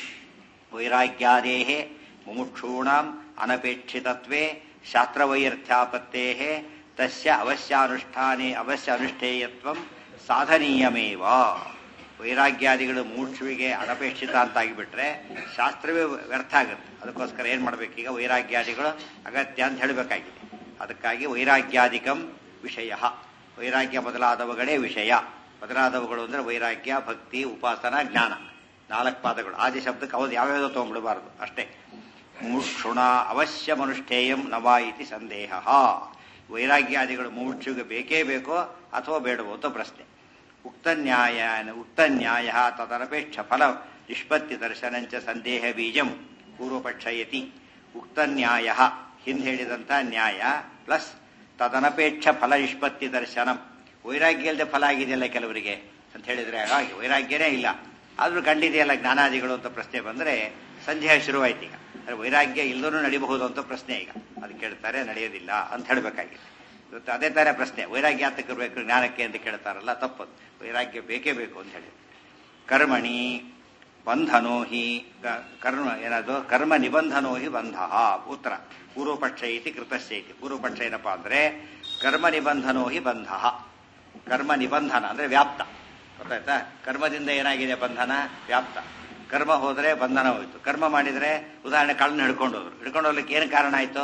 ವೈರಾಗ್ಯಾದೇ ಮುಮುಕ್ಷೂಣಾಂ ಅನಪೇಕ್ಷಿತತ್ವೇ ಶಾಸ್ತ್ರವೈರ್ಥ್ಯಾಪತ್ತೇ ತಸ್ಯ ಅವಶ್ಯಾನುಷ್ಠಾನೇ ಅವಶ್ಯ ಅನುಷ್ಠೇಯತ್ವಂ ಸಾಧನೀಯಮೇವ ವೈರಾಗ್ಯಾದಿಗಳು ಮೂಕ್ಷುವಿಗೆ ಅನಪೇಕ್ಷಿತ ಅಂತ ಆಗಿಬಿಟ್ರೆ ಶಾಸ್ತ್ರವೇ ವ್ಯರ್ಥ ಆಗುತ್ತೆ ಅದಕ್ಕೋಸ್ಕರ ಏನ್ ಮಾಡ್ಬೇಕೀಗ ವೈರಾಗ್ಯಾದಿಗಳು ಅಗತ್ಯ ಅಂತ ಹೇಳಬೇಕಾಗಿದೆ ಅದಕ್ಕಾಗಿ ವೈರಾಗ್ಯಾದಿಕಂ ವಿಷಯ ವೈರಾಗ್ಯ ಮೊದಲಾದವುಗಳೇ ವಿಷಯ ಮೊದಲಾದವುಗಳು ಅಂದ್ರೆ ವೈರಾಗ್ಯ ಭಕ್ತಿ ಉಪಾಸನ ಜ್ಞಾನ ನಾಲ್ಕು ಪಾದಗಳು ಆದಿ ಶಬ್ದಕ್ಕೆ ಹೌದು ಯಾವ್ಯಾವುದೋ ತಗೊಂಡ್ಬಿಡಬಾರದು ಅಷ್ಟೇ ಮುಕ್ಷುಣ ಅವಶ್ಯ ಮನುಷ್ಠೇಯಂ ನವ ಇತಿ ಸಂದೇಹ ವೈರಾಗ್ಯಾದಿಗಳು ಮುಮುಕ್ಷುಗೆ ಬೇಕೇ ಬೇಕೋ ಅಥವಾ ಬೇಡವೋ ಅಂತ ಪ್ರಶ್ನೆ ಉಕ್ತ ನ್ಯಾಯ ಉಕ್ತ ನ್ಯಾಯ ತದನಪೇಕ್ಷ ಫಲ ನಿಷ್ಪತ್ತಿ ದರ್ಶನಂಚ ಸಂದೇಹ ಬೀಜಂ ಪೂರ್ವಪಕ್ಷಯತಿ ಉಕ್ತ ನ್ಯಾಯ ಹಿಂದೆ ಹೇಳಿದಂತ ನ್ಯಾಯ ಪ್ಲಸ್ ತದನಪೇಕ್ಷ ಫಲ ನಿಷ್ಪತ್ತಿ ದರ್ಶನಂ ವೈರಾಗ್ಯ ಇಲ್ಲದೆ ಫಲ ಆಗಿದೆಯಲ್ಲ ಕೆಲವರಿಗೆ ಅಂತ ಹೇಳಿದ್ರೆ ಹಾಗಾಗಿ ವೈರಾಗ್ಯನೇ ಇಲ್ಲ ಆದ್ರೂ ಕಂಡಿದೆಯಲ್ಲ ಜ್ಞಾನಾದಿಗಳು ಅಂತ ಪ್ರಶ್ನೆ ಬಂದ್ರೆ ಸಂದೇಹ ಶುರುವಾಯ್ತು ಈಗ ಅಂದ್ರೆ ವೈರಾಗ್ಯ ಇಲ್ಲದೂ ನಡಿಬಹುದು ಅಂತ ಪ್ರಶ್ನೆ ಈಗ ಅದು ಕೇಳ್ತಾರೆ ನಡೆಯೋದಿಲ್ಲ ಅಂತ ಹೇಳಬೇಕಾಗಿದೆ ಇವತ್ತು ಅದೇ ತರ ಪ್ರಶ್ನೆ ವೈರಾಗ್ಯ ಯಾತಕ್ಕೆ ಇರಬೇಕು ಜ್ಞಾನಕ್ಕೆ ಅಂತ ಕೇಳ್ತಾರಲ್ಲ ತಪ್ಪದು ವೈರಾಗ್ಯ ಬೇಕೇ ಬೇಕು ಅಂತ ಹೇಳಿ ಕರ್ಮಣಿ ಬಂಧನೋ ಹಿ ಕ- ಕರ್ಮ ಏನದು ಕರ್ಮ ನಿಬಂಧನೋ ಹಿ ಬಂಧ ಉತ್ತರ ಪೂರ್ವಪಕ್ಷ ಐತಿ ಕೃತಶ್ಚ ಐತಿ ಪೂರ್ವಪಕ್ಷ ಏನಪ್ಪಾ ಅಂದ್ರೆ ಕರ್ಮ ನಿಬಂಧನೋ ಹಿ ಬಂಧ ಕರ್ಮ ನಿಬಂಧನ ಅಂದ್ರೆ ವ್ಯಾಪ್ತ ಗೊತ್ತಾಯ್ತಾ ಕರ್ಮದಿಂದ ಏನಾಗಿದೆ ಬಂಧನ ವ್ಯಾಪ್ತ ಕರ್ಮ ಹೋದ್ರೆ ಬಂಧನ ಹೋಯ್ತು ಕರ್ಮ ಮಾಡಿದ್ರೆ ಉದಾಹರಣೆ ಕಳ್ಳನ ಹಿಡ್ಕೊಂಡು ಹೋದ್ರು ಹಿಡ್ಕೊಂಡು ಹೋಗ್ಲಿಕ್ಕೆ ಏನು ಕಾರಣ ಆಯ್ತು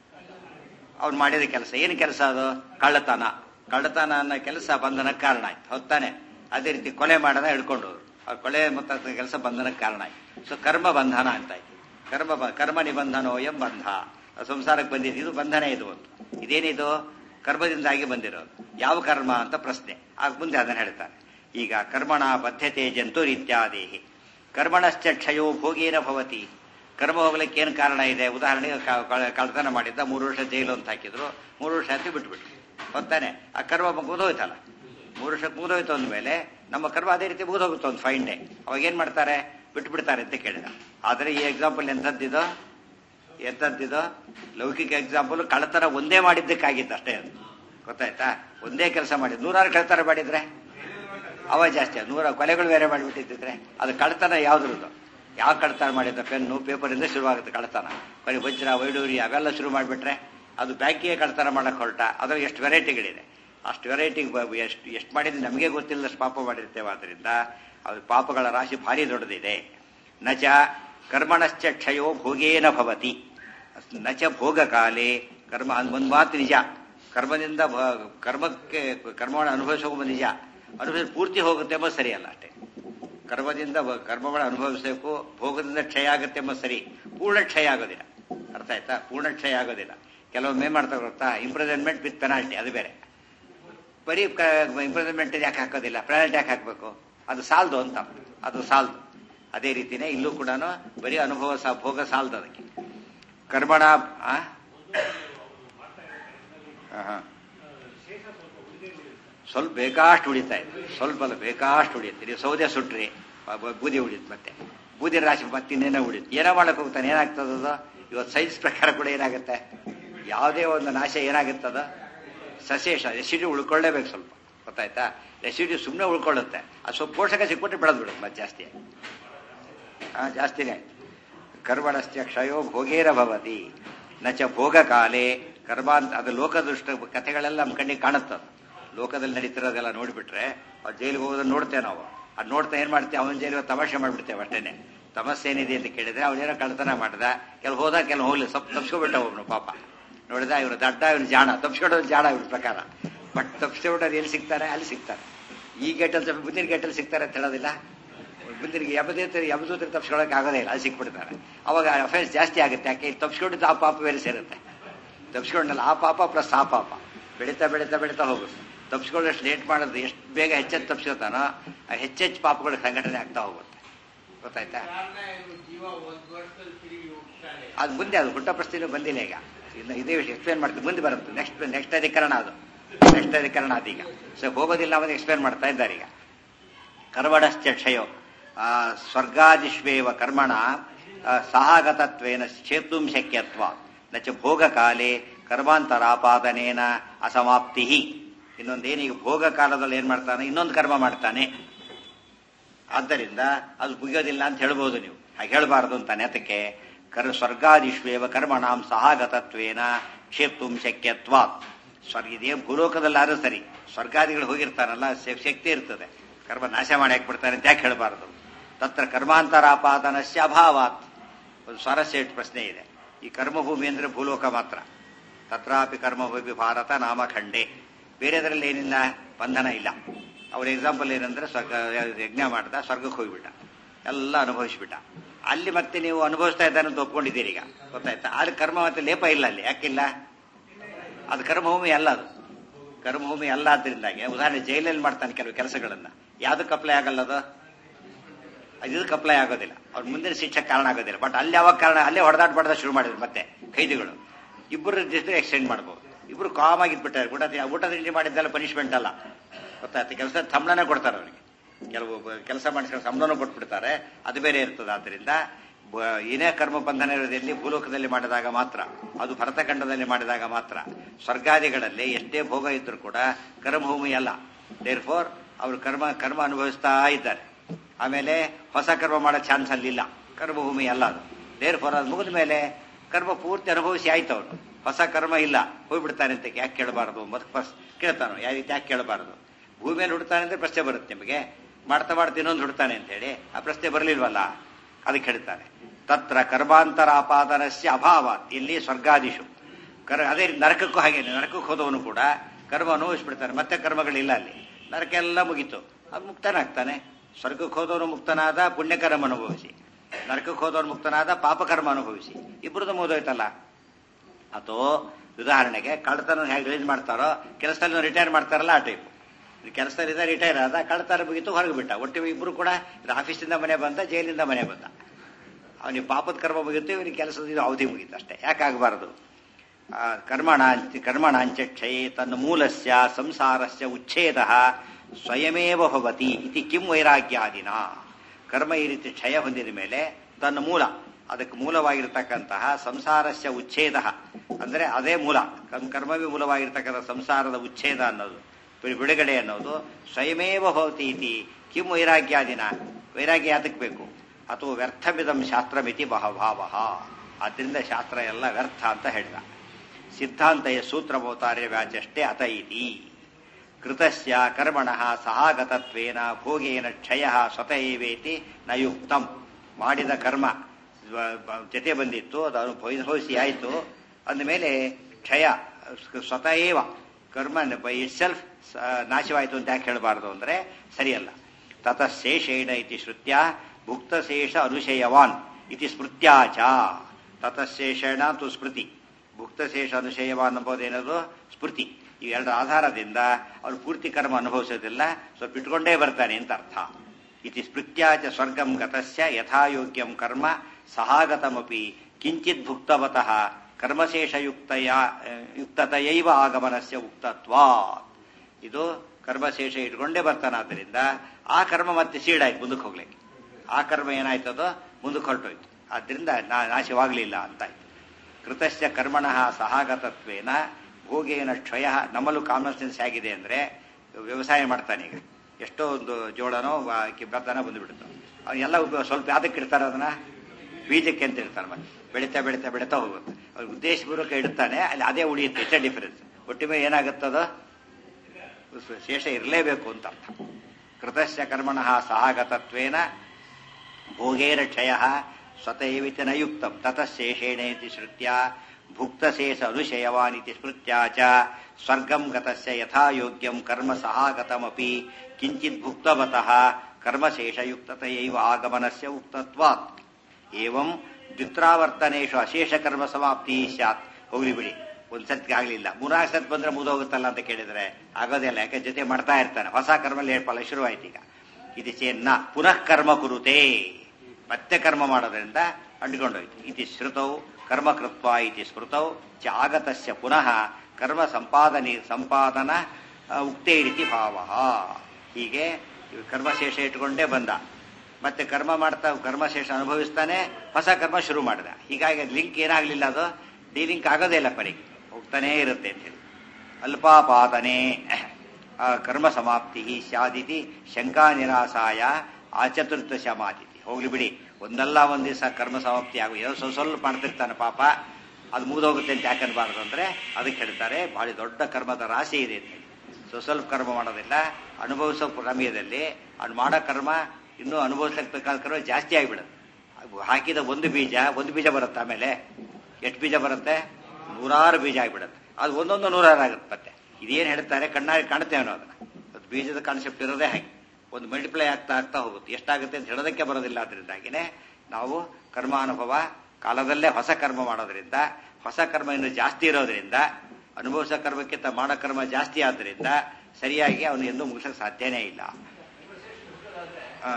ಅವ್ನು ಮಾಡಿದ ಕೆಲಸ ಏನು ಕೆಲಸ ಅದು ಕಳ್ಳತನ ಕಳ್ಳತನ ಅನ್ನೋ ಕೆಲಸ ಬಂಧನಕ್ಕೆ ಕಾರಣ ಆಯ್ತು ಹೊತ್ತಾನೆ ಅದೇ ರೀತಿ ಕೊಲೆ ಮಾಡದ ಹಿಡ್ಕೊಂಡು ಹೋದ್ರು ಅವ್ರು ಕೊಲೆ ಮತ್ತು ಕೆಲಸ ಬಂಧನಕ್ಕೆ ಕಾರಣ ಆಯ್ತು ಸೊ ಕರ್ಮ ಬಂಧನ ಅಂತ ಆಯ್ತು ಕರ್ಮ ಬ- ಕರ್ಮ ನಿಬಂಧನೋ ಎಂ ಬಂಧ ಸಂಸಾರಕ್ಕೆ ಬಂದಿದ್ದು ಇದು ಬಂಧನ ಇದು ಒಂದು ಇದೇನಿದು ಕರ್ಮದಿಂದಾಗಿ ಬಂದಿರೋದು ಯಾವ ಕರ್ಮ ಅಂತ ಪ್ರಶ್ನೆ ಆಗ ಮುಂದೆ ಅದನ್ನು ಹೇಳ್ತಾರೆ ಈಗ ಕರ್ಮಣ ಬದ್ಧತೆ ಜಂತುರಿತ್ಯಾದೇಹಿ ಕರ್ಮಣಶ್ಚ ಕ್ಷಯೋ ಭೋಗೇನ ಭವತಿ ಕರ್ಮ ಹೋಗ್ಲಿಕ್ಕೆ ಏನು ಕಾರಣ ಇದೆ ಉದಾಹರಣೆಗೆ ಕ- ಕ- ಕಳ್ತನ ಮಾಡಿದ್ದ ಮೂರು ವರ್ಷ ಜೈಲು ಅಂತ ಹಾಕಿದ್ರು ಮೂರು ವರ್ಷ ಆಯ್ತು ಬಿಟ್ಬಿಟ್ರು ಹೊತ್ತಾನೆ ಆ ಕರ್ಮ ಮುಗಿದೋಯ್ತಲ್ಲ ಮೂರು ವರ್ಷಕ್ಕೆ ಮುಗಿದೋಯ್ತು ಅಂದಮೇಲೆ ನಮ್ಮ ಕರ್ಮ ಅದೇ ರೀತಿ ಮುಗಿದೋಗುತ್ತೆ ಒಂದು ಫೈನ್ ಡೇ ಅವಾಗ ಏನ್ ಮಾಡ್ತಾರೆ ಬಿಟ್ಬಿಡ್ತಾರೆ ಅಂತ ಕೇಳಿದ ಆದರೆ ಈ ಎಕ್ಸಾಂಪಲ್ ಎಂಥದ್ದಿದೋ ಎಂಥದ್ದಿದೋ ಲೌಕಿಕ ಎಕ್ಸಾಂಪಲ್ ಕಳ್ಳತನ ಒಂದೇ ಮಾಡಿದ್ದಕ್ಕಾಗಿತ್ತು ಅಷ್ಟೇ ಅದು ಗೊತ್ತಾಯ್ತಾ ಒಂದೇ ಕೆಲಸ ಮಾಡಿದ್ ನೂರಾರು ಕಳ್ಳತನ ಮಾಡಿದ್ರೆ ಅವ ಜಾಸ್ತಿ ನೂರ ಕೊಲೆಗಳು ಬೇರೆ ಮಾಡಿಬಿಟ್ಟಿದ್ರೆ ಅದು ಕಳ್ಳತನ ಯಾವ್ದ್ರದ್ದು ಯಾವ ಕಳ್ಳತನ ಮಾಡಿದ್ದ ಪೆನ್ನು ಪೇಪರಿಂದ ಶುರುವಾಗುತ್ತೆ ಕಳ್ಳತನ ಬರೀ ವಜ್ರ ವೈಡೂರಿ ಅವೆಲ್ಲ ಶುರು ಮಾಡಿಬಿಟ್ರೆ ಅದು ಬ್ಯಾಂಕಿಗೆ ಕಳ್ಳತನ ಮಾಡಕ್ ಹೊರಟ ಅದ್ರಲ್ಲಿ ಎಷ್ಟು ವೆರೈಟಿಗಳಿದೆ ಅಷ್ಟು ವೆರೈಟಿ ಎಷ್ಟು ಎಷ್ಟು ಮಾಡಿದ್ರೆ ನಮಗೆ ಗೊತ್ತಿಲ್ಲದಷ್ಟು ಪಾಪ ಮಾಡಿರ್ತೇವೆ ಆದ್ರಿಂದ ಅದು ಪಾಪಗಳ ರಾಶಿ ಭಾರಿ ದೊಡ್ಡದಿದೆ ನಚ ಕರ್ಮಣಶ್ಚ ಕ್ಷಯೋ ಭೋಗೇನ ಭವತಿ ನಚ ಭೋಗಕಾಲೆ ಕರ್ಮ ಒಂದು ಮಾತು ನಿಜ ಕರ್ಮದಿಂದ ಭ- ಕರ್ಮಕ್ಕೆ ಕರ್ಮವನ್ನು ಅನುಭವಿಸೋದು ನಿಜ ಅನುಭವಿಸಿ ಪೂರ್ತಿ ಹೋಗುತ್ತೆ ಎಂಬ ಸರಿಯಲ್ಲ ಅಷ್ಟೇ ಕರ್ಮದಿಂದ ಭ- ಕರ್ಮಗಳನ್ನು ಅನುಭವಿಸಬೇಕು ಭೋಗದಿಂದ ಕ್ಷಯ ಆಗುತ್ತೆ ಎಂಬ ಸರಿ ಪೂರ್ಣ ಕ್ಷಯ ಆಗೋದಿಲ್ಲ ಅರ್ಥ ಆಯ್ತಾ ಪೂರ್ಣ ಕ್ಷಯ ಆಗೋದಿಲ್ಲ ಕೆಲವೊಮ್ಮೆ ಏನ್ ಮಾಡ್ತಾರೆ ಗೊತ್ತಾ ಇಂಪ್ರೂವ್ಮೆಂಟ್ ವಿತ್ ಪೆನಾಲ್ಟಿ ಅದು ಬೇರೆ ಬರೀ ಇಂಪ್ರೂವ್ಮೆಂಟ್ ಯಾಕೆ ಹಾಕೋದಿಲ್ಲ ಪೆನಾಲ್ಟಿ ಯಾಕೆ ಹಾಕಬೇಕು ಅದು ಸಾಲದು ಅಂತ ಅದು ಸಾಲದು ಅದೇ ರೀತಿನೇ ಇಲ್ಲೂ ಕೂಡ ಬರೀ ಅನುಭವ ಸಾ ಭೋಗ ಸಾಲದು ಅದಕ್ಕೆ ಕರ್ಮಣ ಆ? ಆಹಾ. ಸ್ವಲ್ಪ ಬೇಕಾಷ್ಟು ಉಳಿತಾ ಇದೆ ಸ್ವಲ್ಪ ಅಲ್ಲ ಬೇಕಾಷ್ಟು ಉಳಿಯುತ್ತೆ ನೀವು ಸೌದೆ ಸುಟ್ರಿ ಬ- ಬ- ಬೂದಿ ಉಳಿಯುತ್ತೆ ಮತ್ತೆ ಬೂದಿ ರಾಶಿ ಮತ್ತೆ ಇನ್ನೇನೋ ಉಳಿಯುತ್ತೆ ಏನೋ ಮಾಡಕ್ ಹೋಗ್ತಾನೆ ಏನಾಗ್ತದದು ಇವತ್ತು ಸೈನ್ಸ್ ಪ್ರಕಾರ ಕೂಡ ಏನಾಗುತ್ತೆ ಯಾವುದೇ ಒಂದು ನಾಶ ಏನಾಗುತ್ತದ ಸಶೇಷ ರೆಸಿಡಿ ಉಳ್ಕೊಳ್ಳೇಬೇಕು ಸ್ವಲ್ಪ ಗೊತ್ತಾಯ್ತಾ ರೆಸಿಡಿ ಸುಮ್ಮನೆ ಉಳ್ಕೊಳ್ಳುತ್ತೆ ಅದು ಸ್ವಲ್ಪ ಪೋಷಕ ಸಿಕ್ಬಿಟ್ಟು ಬೆಳೆದು ಬಿಡುತ್ತೆ ಮತ್ತೆ ಜಾಸ್ತಿ ಹಾ ಜಾಸ್ತಿನೇ ಆಯ್ತು ಕರ್ಮಣಸ್ಯ ಕ್ಷಯೋ ಭೋಗೇರ ಭವತಿ ನಚ ಭೋಗ ಕಾಲೇ ಕರ್ಮಾಂತ ಅದು ಲೋಕದೃಷ್ಟ ಕಥೆಗಳೆಲ್ಲ ನಮ್ಮ ಕಣ್ಣಿಗೆ ಕಾಣುತ್ತದ ಲೋಕದಲ್ಲಿ ನಡೀತಿರೋದೆಲ್ಲ ನೋಡಿಬಿಟ್ರೆ ಅವ್ರು ಜೈಲಿಗೆ ಹೋಗೋದನ್ನ ನೋಡ್ತೇವೆ ನಾವು ಅದು ನೋಡ್ತಾ ಏನ್ ಮಾಡ್ತೀವಿ ಅವನ ಜೈಲಿಗೆ ಹೋಗಿ ತಮಾಷೆ ಮಾಡ್ಬಿಡ್ತೇವೆ ಅಷ್ಟೇನೆ ಸಮಸ್ಯೆ ಏನಿದೆ ಅಂತ ಕೇಳಿದ್ರೆ ಅವನೇನೋ ಕಳ್ತನ ಮಾಡ್ದ ಕೆಲ ಹೋದ ಕೆಲ ಹೋಗ್ಲಿ ಸ್ವಲ್ಪ ತಪ್ಸ್ಕೊಬಿಟ್ಟ ಒಬ್ನು ಪಾಪ ನೋಡಿದ ಇವನು ದಡ್ಡ ಇವನು ಜಾಣ ತಪ್ಸ್ಕೊಡೋದು ಜಾಣ ಇವ್ರ ಪ್ರಕಾರ ಬಟ್ ತಪ್ಸ್ಕೊಬಿಟ್ಟವ್ರು ಎಲ್ಲಿ ಸಿಗ್ತಾರೆ ಅಲ್ಲಿ ಸಿಗ್ತಾರೆ ಈ ಗೇಟಲ್ಲಿ ಸ್ವಲ್ಪ ಮುಂದಿನ ಗೇಟಲ್ಲಿ ಸಿಗ್ತಾರೆ ಅಂತ ಹೇಳೋದಿಲ್ಲ ಮುಂದಿನ ಯಮದೇ ಯಮದೂತರಿಗೆ ತಪ್ಸ್ಕೊಳಕ್ ಆಗೋದೇ ಇಲ್ಲ ಅದು ಸಿಕ್ಬಿಡ್ತಾರೆ ಅವಾಗ ಅಫೆನ್ಸ್ ಜಾಸ್ತಿ ಆಗುತ್ತೆ ಯಾಕೆ ಇಲ್ಲಿ ತಪ್ಸ್ಕೊಂಡಿದ್ದು ಆ ಪಾಪ ಬೇರೆ ಸೇರುತ್ತೆ ತಪ್ಸ್ಕೊಂಡಲ್ಲ ಆ ಪಾಪ ಪ್ಲಸ್ ಆ ಪಾಪ ಬೆಳೀತಾ ಬೆಳೀತಾ ಬೆಳೀತಾ ಹೋಗುತ್ತೆ ತಪ್ಸ್ಕೊಳ್ಳೋಷ್ಟು ಲೇಟ್ ಮಾಡೋದು ಎಷ್ಟು ಬೇಗ ಹೆಚ್ಚೆಚ್ಚು ತಪ್ಸ್ಕೊತಾನೋ ಆ ಹೆಚ್ಚೆಚ್ಚು ಪಾಪಗಳ ಸಂಘಟನೆ ಆಗ್ತಾ ಹೋಗುತ್ತೆ ಗೊತ್ತಾಯ್ತಾ ಕಾರಣ ಇವ್ರು ಜೀವ ಒಂದ್ ವರ್ಷದಲ್ಲಿ ತಿರುಗಿ ಹೋಗ್ತಾನೆ ಅದು ಮುಂದೆ ಅದು ಹುಟ್ಟ ಪ್ರಶ್ನೆ ಬಂದಿಲ್ಲ ಈಗ ಇನ್ನು ಇದೇ ವಿಷಯ ಎಕ್ಸ್ಪ್ಲೇನ್ ಮಾಡ್ತೀನಿ ಮುಂದೆ ಬರುತ್ತೆ ನೆಕ್ಸ್ಟ್ ನೆಕ್ಸ್ಟ್ ಅಧಿಕರಣ ಅದು ನೆಕ್ಸ್ಟ್ ಅಧಿಕರಣ ಅದೀಗ ಸೊ ಹೋಗೋದಿಲ್ಲ ಅವನು ಎಕ್ಸ್ಪ್ಲೇನ್ ಮಾಡ್ತಾ ಇದ್ದಾರೆ ಈಗ ಕರ್ಮಣಶ್ಚ ಕ್ಷಯೋ ಆ, ಸ್ವರ್ಗಾದಿಷ್ವೇವ ಕರ್ಮಣ ಆ, ಸಹಗತತ್ವೇನ ಚೇತುಂ ಶಕ್ಯತ್ವ ನಚ ಭೋಗಕಾಲೆ ಕರ್ಮಾಂತರಾಪಾದನೇನ ಅಸಮಾಪ್ತಿ ಇನ್ನೊಂದೇನೀಗ ಭೋಗ ಕಾಲದಲ್ಲಿ ಏನ್ ಮಾಡ್ತಾನೆ ಇನ್ನೊಂದು ಕರ್ಮ ಮಾಡ್ತಾನೆ ಆದ್ದರಿಂದ ಅದು ಮುಗಿಯೋದಿಲ್ಲ ಅಂತ ಹೇಳ್ಬೋದು ನೀವು ಹಾಗೆ ಹೇಳಬಾರದು ಅಂತಾನೆ ಅದಕ್ಕೆ ಕರ್ ಸ್ವರ್ಗಾದಿಷ್ವೇವ ಕರ್ಮಣಾಂ ಸಹಾಗತತ್ವೇನ ಕ್ಷೇಪ್ತುಂ ಶಕ್ಯತ್ವ ಸ್ವರ್ಗ ಇದೇ ಭೂಲೋಕದಲ್ಲಾದ್ರೂ ಸರಿ ಸ್ವರ್ಗಾದಿಗಳು ಹೋಗಿರ್ತಾರಲ್ಲ ಶ- ಶಕ್ತಿ ಇರ್ತದೆ ಕರ್ಮ ನಾಶ ಮಾಡಿ ಹಾಕ್ಬಿಡ್ತಾರೆ ಅಂತ ಯಾಕೆ ಹೇಳಬಾರದು ತತ್ರ ಕರ್ಮಾಂತರಾಪಾದನಸ್ಯ ಅಭಾವಾತ್ ಒಂದು ಸ್ವಾರಸ್ಯ ಇಟ್ಟು ಪ್ರಶ್ನೆ ಇದೆ ಈ ಕರ್ಮಭೂಮಿ ಅಂದ್ರೆ ಭೂಲೋಕ ಮಾತ್ರ ತತ್ರಾಪಿ ಕರ್ಮಭೂಮಿ ಭಾರತ ನಾಮಖಂಡೆ ಬೇರೆದ್ರಲ್ಲಿ ಏನಿಲ್ಲ ಬಂಧನ ಇಲ್ಲ ಅವ್ರ ಎಕ್ಸಾಂಪಲ್ ಏನಂದ್ರೆ ಸ್ವರ್ಗ ಯಜ್ಞ ಮಾಡ್ದ ಸ್ವರ್ಗಕ್ಕೆ ಹೋಗ್ಬಿಟ್ಟ ಎಲ್ಲ ಅನುಭವಿಸ್ಬಿಟ್ಟ ಅಲ್ಲಿ ಮತ್ತೆ ನೀವು ಅನುಭವಿಸ್ತಾ ಇದ್ದಾನೆ ಅಂತ ಒಪ್ಕೊಂಡಿದ್ದೀರಿ ಈಗ ಗೊತ್ತಾಯ್ತಾ ಆದ್ರೆ ಕರ್ಮ ಮತ್ತೆ ಲೇಪ ಇಲ್ಲ ಅಲ್ಲಿ ಯಾಕಿಲ್ಲ ಅದು ಕರ್ಮಭೂಮಿ ಅಲ್ಲ ಅದು ಕರ್ಮಭೂಮಿ ಅಲ್ಲ ಆದ್ರಿಂದಾಗೆ ಉದಾಹರಣೆ ಜೈಲಲ್ಲಿ ಮಾಡ್ತಾನೆ ಕೆಲವು ಕೆಲಸಗಳನ್ನ ಯಾವ್ದಕ್ಕೆ ಅಪ್ಲೈ ಆಗಲ್ಲ ಅದು ಅದು ಇದಕ್ಕೆ ಅಪ್ಲೈ ಆಗೋದಿಲ್ಲ ಅವ್ರ ಮುಂದಿನ ಶಿಕ್ಷೆ ಕಾರಣ ಆಗೋದಿಲ್ಲ ಬಟ್ ಅಲ್ಲಿ ಯಾವಾಗ ಕಾರಣ ಅಲ್ಲೇ ಹೊಡೆದಾಟ ಬಡ್ದ ಶುರು ಮಾಡಿದ್ರು ಮತ್ತೆ ಖೈದಿಗಳು ಇಬ್ಬರು ಜೊತೆ ಎಕ್ಸ್ಟೆಂಡ್ ಮಾಡ್ಬೋದು ಇಬ್ರು ಕಾಮ್ ಆಗಿದ್ಬಿಟ್ಟಾರೆ ಊಟ ತಿ- ಊಟ ತಿಂಡಿ ಮಾಡಿದ್ದೆಲ್ಲ ಪನಿಷ್ಮೆಂಟ್ ಅಲ್ಲ ಗೊತ್ತಾಯ್ತು ಕೆಲಸ ಸಂಬಳನೇ ಕೊಡ್ತಾರೆ ಅವರಿಗೆ ಕೆಲವು ಕೆಲಸ ಮಾಡಿಸ್ಕೊಂಡು ಸಂಬಳನೂ ಕೊಟ್ಬಿಡ್ತಾರೆ ಅದು ಬೇರೆ ಇರ್ತದೆ ಆದ್ರಿಂದ ಬ- ಏನೇ ಕರ್ಮ ಬಂಧನ ಇರೋದಲ್ಲಿ ಭೂಲೋಕದಲ್ಲಿ ಮಾಡಿದಾಗ ಮಾತ್ರ ಅದು ಭರತಖಂಡದಲ್ಲಿ ಮಾಡಿದಾಗ ಮಾತ್ರ ಸ್ವರ್ಗಾದಿಗಳಲ್ಲಿ ಎಷ್ಟೇ ಭೋಗ ಇದ್ರೂ ಕೂಡ ಕರ್ಮಭೂಮಿ ಅಲ್ಲ ದೇರ್ ಫೋರ್ ಅವರು ಕರ್ಮ ಕರ್ಮ ಅನುಭವಿಸ್ತಾ ಇದ್ದಾರೆ ಆಮೇಲೆ ಹೊಸ ಕರ್ಮ ಮಾಡೋ ಚಾನ್ಸ್ ಅಲ್ಲಿಲ್ಲ ಕರ್ಮಭೂಮಿ ಅಲ್ಲ ಅದು ದೇರ್ ಫೋರ್ ಅದು ಮುಗಿದ ಮೇಲೆ ಕರ್ಮ ಪೂರ್ತಿ ಅನುಭವಿಸಿ ಆಯ್ತು ಅವನು ಹೊಸ ಕರ್ಮ ಇಲ್ಲ ಹೋಗ್ಬಿಡ್ತಾನೆ ಅಂತ ಯಾಕೆ ಕೇಳಬಾರದು ಮತ್ತೆ ಫಸ್ಟ್ ಕೇಳ್ತಾನೋ ಯಾವ ರೀತಿ ಯಾಕೆ ಕೇಳಬಾರದು ಭೂಮಿಯಲ್ಲಿ ಹುಡ್ತಾನೆ ಅಂದ್ರೆ ಪ್ರಶ್ನೆ ಬರುತ್ತೆ ನಿಮಗೆ ಮಾಡ್ತಾ ಮಾಡ್ತಾ ಇನ್ನೊಂದು ಹುಡ್ತಾನೆ ಅಂತ ಹೇಳಿ ಆ ಪ್ರಶ್ನೆ ಬರಲಿಲ್ವಲ್ಲ ಅದಕ್ಕೆ ಹೇಳ್ತಾನೆ ತತ್ರ ಕರ್ಮಾಂತರಾಪಾದನಸ್ಯ ಅಭಾವ ಇಲ್ಲಿ ಸ್ವರ್ಗಾದಿಶು ಕರ್ ಅದೇ ರೀತಿ ನರಕಕ್ಕೂ ಹಾಗೆ ನರಕಕ್ಕೆ ಹೋದವನು ಕೂಡ ಕರ್ಮ ಅನುಭವಿಸ್ಬಿಡ್ತಾನೆ ಮತ್ತೆ ಕರ್ಮಗಳಿಲ್ಲ ಅಲ್ಲಿ ನರಕ ಎಲ್ಲ ಮುಗೀತು ಅದು ಮುಕ್ತನಾಗ್ತಾನೆ ಸ್ವರ್ಗಕ್ಕೆ ಹೋದವನು ಮುಕ್ತನಾದ ಪುಣ್ಯಕರ್ಮ ಅನುಭವಿಸಿ ನರಕಕ್ಕೆ ಹೋದವನು ಮುಕ್ತನಾದ ಪಾಪಕರ್ಮ ಅನುಭವಿಸಿ ಇಬ್ಬರದು ಮುಗಿದೋಯ್ತಲ್ಲ ಅಥವಾ ಉದಾಹರಣೆಗೆ ಕಳ್ತನ ಹೇಗೆ ರಿಲೀಸ್ ಮಾಡ್ತಾರೋ ಕೆಲಸದಲ್ಲಿ ರಿಟೈರ್ ಮಾಡ್ತಾರಲ್ಲ ಆ ಟೈಪ್ ಕೆಲಸದಿಂದ ರಿಟೈರ್ ಆದ ಕಳ್ತನ ಮುಗಿತು ಹೊರಗೆ ಬಿಟ್ಟ ಒಟ್ಟಿಗೆ ಇಬ್ರು ಕೂಡ ಇದು ಆಫೀಸಿಂದ ಮನೆ ಬಂದ ಜೈಲಿಂದ ಮನೆ ಬಂದ ಅವನಿಗೆ ಪಾಪದ ಕರ್ಮ ಮುಗಿತು ಇವನಿಗೆ ಕೆಲಸದ ಇದು ಅವಧಿ ಮುಗೀತು ಅಷ್ಟೇ ಯಾಕಾಗಬಾರದು ಕರ್ಮಣಾಂಚ ಕರ್ಮಣಾಂಚಕ್ಷಯೇ ತನ್ನ ಮೂಲಸ್ಯ ಸಂಸಾರಸ್ಯ ಉಚ್ಛೇದ ಸ್ವಯಮೇವ ಭವತಿ ಇತಿ ಕಿಂ ವೈರಾಗ್ಯಾದಿನ ಕರ್ಮ ಈ ರೀತಿ ಕ್ಷಯ ಹೊಂದಿದ ಮೇಲೆ ತನ್ನ ಮೂಲ ಅದಕ್ಕೆ ಮೂಲವಾಗಿರ್ತಕ್ಕಂತಹ ಸಂಸಾರಸ್ಯ ಉಚ್ಛೇದ ಅಂದ್ರೆ ಅದೇ ಮೂಲ ಕರ್ಮ- ಕರ್ಮವೇ ಮೂಲವಾಗಿರ್ತಕ್ಕಂಥ ಸಂಸಾರದ ಉಚ್ಛೇದ ಅನ್ನೋದು ಬಿಡು- ಬಿಡುಗಡೆ ಅನ್ನೋದು ಸ್ವಯಮೇವ ಭವತಿ ಇತಿ ಕಿಂ ವೈರಾಗ್ಯಾದಿನ ವೈರಾಗ್ಯ ಯಾತಕ್ಕೆ ಬೇಕು ಅಥವಾ ವ್ಯರ್ಥಮಿದಂ ಶಾಸ್ತ್ರಮಿತಿ ಬಹಭಾವ ಆದ್ರಿಂದ ಶಾಸ್ತ್ರ ಎಲ್ಲ ವ್ಯರ್ಥ ಅಂತ ಹೇಳಿದ ಸಿದ್ಧಾಂತಯ ಸೂತ್ರಭವತಾರ್ಯ ವ್ಯಾಚಷ್ಟೇ ಅತ ಇತಿ ಕೃತಸ್ಯ ಕರ್ಮಣ ಸಹಾಗತತ್ವೇನ ಭೋಗೇನ ಕ್ಷಯ ಸ್ವತಃ ಏವೇತಿ ನ ಯುಕ್ತಂ ಮಾಡಿದ ಕರ್ಮ ವ- ಬ- ಜೊತೆ ಬಂದಿತ್ತು ಅದು ಅನುಭವಿಸಿ ಆಯಿತು ಅಂದಮೇಲೆ ಕ್ಷಯ ಸ್ವತಃ ಏವ ಕರ್ಮ ಬೈ ಸೆಲ್ಫ್ ನಾಶವಾಯಿತು ಅಂತ ಯಾಕೆ ಹೇಳಬಾರದು ಅಂದ್ರೆ ಸರಿಯಲ್ಲ ತತಶೇಷೇಣ ಇತಿ ಶ್ರುತ್ಯ ಭುಕ್ತಶೇಷ ಅನುಶಯವಾನ್ ಇತಿ ಸ್ಮೃತ್ಯಾಚ ತತಶೇಷೇಣ ತು ಸ್ಮೃತಿ ಭುಕ್ತಶೇಷ ಅನುಶಯವ ಅನ್ನೋದೇನದು ಸ್ಫೂರ್ತಿ ಇವೆರಡರ ಆಧಾರದಿಂದ ಅವನು ಪೂರ್ತಿ ಕರ್ಮ ಅನುಭವಿಸೋದಿಲ್ಲ ಸ್ವಲ್ಪ ಇಟ್ಕೊಂಡೇ ಬರ್ತಾನೆ ಅಂತ ಅರ್ಥ ಇತಿ ಸ್ಮೃತ್ಯಾಚ ಸ್ವರ್ಗಂ ಗತಸ್ಯ ಯಥಾಯೋಗ್ಯಂ ಕರ್ಮ ಸಹಾಗತಮಪಿ ಕಿಂಚಿತ್ ಭುಕ್ತವತಃ ಕರ್ಮಶೇಷಯುಕ್ತಯ ಯುಕ್ತತೆಯೈವ ಆಗಮನಸ್ಯ ಉಕ್ತತ್ವಾ ಇದು ಕರ್ಮಶೇಷ ಇಟ್ಕೊಂಡೇ ಬರ್ತಾನಾದ್ದರಿಂದ ಆ ಕರ್ಮ ಮತ್ತೆ ಸೀಡಾಯ್ತು ಮುಂದಕ್ಕೆ ಹೋಗ್ಲಿಕ್ಕೆ ಆ ಕರ್ಮ ಏನಾಯ್ತದೋ ಮುಂದಕ್ಕೆ ಹೊರಟೋಯ್ತು ಆದ್ರಿಂದ ನಾ- ನಾಶವಾಗಲಿಲ್ಲ ಅಂತಾಯ್ತು ಕೃತಸ್ಯ ಕರ್ಮಣಃ ಸಹಾಗತತ್ವೇನ ಭೋಗೇನ ಕ್ಷಯ ನಮ್ಮಲ್ಲೂ ಕಾಮನ್ ಸೆನ್ಸ್ ಆಗಿದೆ ಅಂದ್ರೆ ವ್ಯವಸಾಯ ಮಾಡ್ತಾನೆ ಈಗ ಎಷ್ಟೋ ಒಂದು ಜೋಳನೋ ವ- ಕಿ- ಭತ್ತನೋ ಬಂದುಬಿಡುತ್ತೆ ಎಲ್ಲ ಉಪ- ಸ್ವಲ್ಪ ಯಾವ್ದಕ್ಕೆ ಇಡ್ತಾರೆ ಅದನ್ನ ಬೀಜಕ್ಕೆ ಅಂತ ಇಡ್ತಾರೆ ಮತ್ತೆ ಬೆಳೀತಾ ಬೆಳೀತಾ ಬೆಳೀತಾ ಹೋಗುತ್ತೆ ಅವ್ರ ಉದ್ದೇಶಪೂರ್ವಕ ಇಡ್ತಾನೆ ಅಲ್ಲಿ ಅದೇ ಉಳಿಯುತ್ತೆ ಇಷ್ಟೇ ಡಿಫರೆನ್ಸ್ ಒಟ್ಟಿಗೆ ಏನಾಗುತ್ತದೋ ಶೇಷ ಇರಲೇಬೇಕು ಅಂತ ಅರ್ಥ ಕೃತಸ್ಯ ಕರ್ಮಣಃ ಸಹಾಗತತ್ವೇನ ಭೋಗೇನ ಕ್ಷಯ ಸ್ವತೈವಿತ ನ ಯುಕ್ತಂ ತತಶೇಷೇಣೇತಿ ಶ್ರುತ್ಯ ಭುಕ್ತಶೇಷ ಅನುಶಯವಾನಿತಿ ಸ್ಮೃತ್ಯ ಚ ಸ್ವರ್ಗಂ ಗತಸ್ಯ ಯಥಾಯೋಗ್ಯಂ ಕರ್ಮ ಸಹಾಗತಮಪಿ ಕಿಂಚಿತ್ ಭುಕ್ತವತಃ ಕರ್ಮಶೇಷಯುಕ್ತತೆಯೈವ ಆಗಮನಸ್ಯ ಉಕ್ತತ್ವಾತ್ ಏವಂ ದ್ವಿತ್ರಾವರ್ತನೇಶು ಅಶೇಷ ಕರ್ಮ ಸಮಾಪ್ತಿ ಸ್ಯಾತ್ ಹೋಗ್ಲಿ ಬಿಡಿ ಒಂದ್ ಸತ್ಗೆ ಆಗ್ಲಿಲ್ಲ ಮೂರ್ನಾಲ್ಕು ಸತ್ ಬಂದ್ರೆ ಮುಗಿದೋಗುತ್ತಲ್ಲ ಅಂತ ಕೇಳಿದ್ರೆ ಆಗೋದಿಲ್ಲ ಯಾಕೆ ಜೊತೆ ಮಾಡ್ತಾ ಇರ್ತಾನೆ ಹೊಸ ಕರ್ಮ ಲೇಟ್ಪಲ್ಲ ಶುರುವಾಯ್ತು ಈಗ ಇದು ಚೇನ್ನ ಪುನಃ ಕರ್ಮ ಕುರುತೆ ಮತ್ತೆ ಕರ್ಮ ಮಾಡೋದ್ರಿಂದ ಅಂಟಿಕೊಂಡೋಯ್ತು ಇತಿ ಶ್ರುತೌ ಕರ್ಮ ಕೃತ್ವ ಇತಿ ಸ್ಮೃತೌ ಚ ಆಗತಸ್ಯ ಪುನಃ ಕರ್ಮ ಸಂಪಾದನೆ ಸಂಪಾದನ ಆ, ಉಕ್ತೇ ರೀತಿ ಭಾವ ಹೀಗೆ ಕರ್ಮಶೇಷ ಇಟ್ಕೊಂಡೇ ಬಂದ ಮತ್ತೆ ಕರ್ಮ ಮಾಡ್ತಾ ಕರ್ಮಶೇಷ ಅನುಭವಿಸ್ತಾನೆ ಹೊಸ ಕರ್ಮ ಶುರು ಮಾಡಿದ ಹೀಗಾಗಿ ಲಿಂಕ್ ಏನಾಗ್ಲಿಲ್ಲ ಅದು ಲಿಂಕ್ ಆಗೋದೇ ಇಲ್ಲ ಪರಿ ಹೋಗ್ತಾನೇ ಇರುತ್ತೆ ಅಂತ ಹೇಳಿ ಅಲ್ಪಾಪಾದನೆ ಆ, ಕರ್ಮ ಸಮಾಪ್ತಿ ಸ್ಯಾದಿತಿ ಶಂಕಾ ನಿರಾಸಾಯ ಆಚತುರ್ಥ ಶಮಾದಿತಿ ಹೋಗ್ಲಿ ಬಿಡಿ ಒಂದಲ್ಲ ಒಂದ್ ದಿವಸ ಕರ್ಮ ಸಮಾಪ್ತಿ ಆಗು ಏನೋ ಸ್ವಲ್ಪ ಸ್ವಲ್ಪ ಮಾಡ್ತಿರ್ತಾನೆ ಪಾಪ ಅದು ಮುಗಿದೋಗುತ್ತೆ ಅಂತ ಯಾಕೆ ಅನ್ಬಾರ್ದು ಅಂದ್ರೆ ಅದಕ್ಕೆ ಹೇಳ್ತಾರೆ ಬಹಳ ದೊಡ್ಡ ಕರ್ಮದ ರಾಶಿ ಇದೆ ಅಂತ ಹೇಳಿ ಸೊ ಸ್ವಲ್ಪ ಕರ್ಮ ಮಾಡೋದಿಲ್ಲ ಅನುಭವಿಸೋ ಸಮಯದಲ್ಲಿ ಅವ್ನು ಮಾಡೋ ಕರ್ಮ ಇನ್ನೂ ಅನುಭವಿಸ್ಲಿಕ್ಕೆ ಬೇಕಾದ ಕರ್ಮ ಜಾಸ್ತಿ ಆಗಿಬಿಡುತ್ತೆ ಅದು ಹಾಕಿದ ಒಂದು ಬೀಜ ಒಂದು ಬೀಜ ಬರುತ್ತೆ ಆಮೇಲೆ ಎಷ್ಟು ಬೀಜ ಬರುತ್ತೆ ನೂರಾರು ಬೀಜ ಆಗಿಬಿಡುತ್ತೆ ಅದು ಒಂದೊಂದು ನೂರಾರು ಆಗುತ್ತೆ ಮತ್ತೆ ಇದೇನು ಹೇಳ್ತಾರೆ ಕಣ್ಣಾಗಿ ಕಾಣುತ್ತೆ ಅನ್ನೋ ಅದನ್ನ ಅದು ಬೀಜದ ಕಾನ್ಸೆಪ್ಟ್ ಇರೋದೇ ಹಾಗೆ ಒಂದು ಮಲ್ಟಿಪ್ಲೈ ಆಗ್ತಾ ಆಗ್ತಾ ಹೋಗುತ್ತೆ ಎಷ್ಟಾಗುತ್ತೆ ಅಂತ ಹೇಳೋದಕ್ಕೆ ಬರೋದಿಲ್ಲ ಅದರಿಂದಾಗಿನೇ ನಾವು ಕರ್ಮಾನುಭವ ಕಾಲದಲ್ಲೇ ಹೊಸ ಕರ್ಮ ಮಾಡೋದ್ರಿಂದ ಹೊಸ ಕರ್ಮ ಇನ್ನು ಜಾಸ್ತಿ ಇರೋದ್ರಿಂದ ಅನುಭವಿಸೋ ಕರ್ಮಕ್ಕಿಂತ ಮಾಡೋ ಕರ್ಮ ಜಾಸ್ತಿ ಆದ್ರಿಂದ ಸರಿಯಾಗಿ ಅವನು ಎಂದೂ ಮುಗಿಸೋಕೆ ಸಾಧ್ಯನೇ ಇಲ್ಲ ಹಾ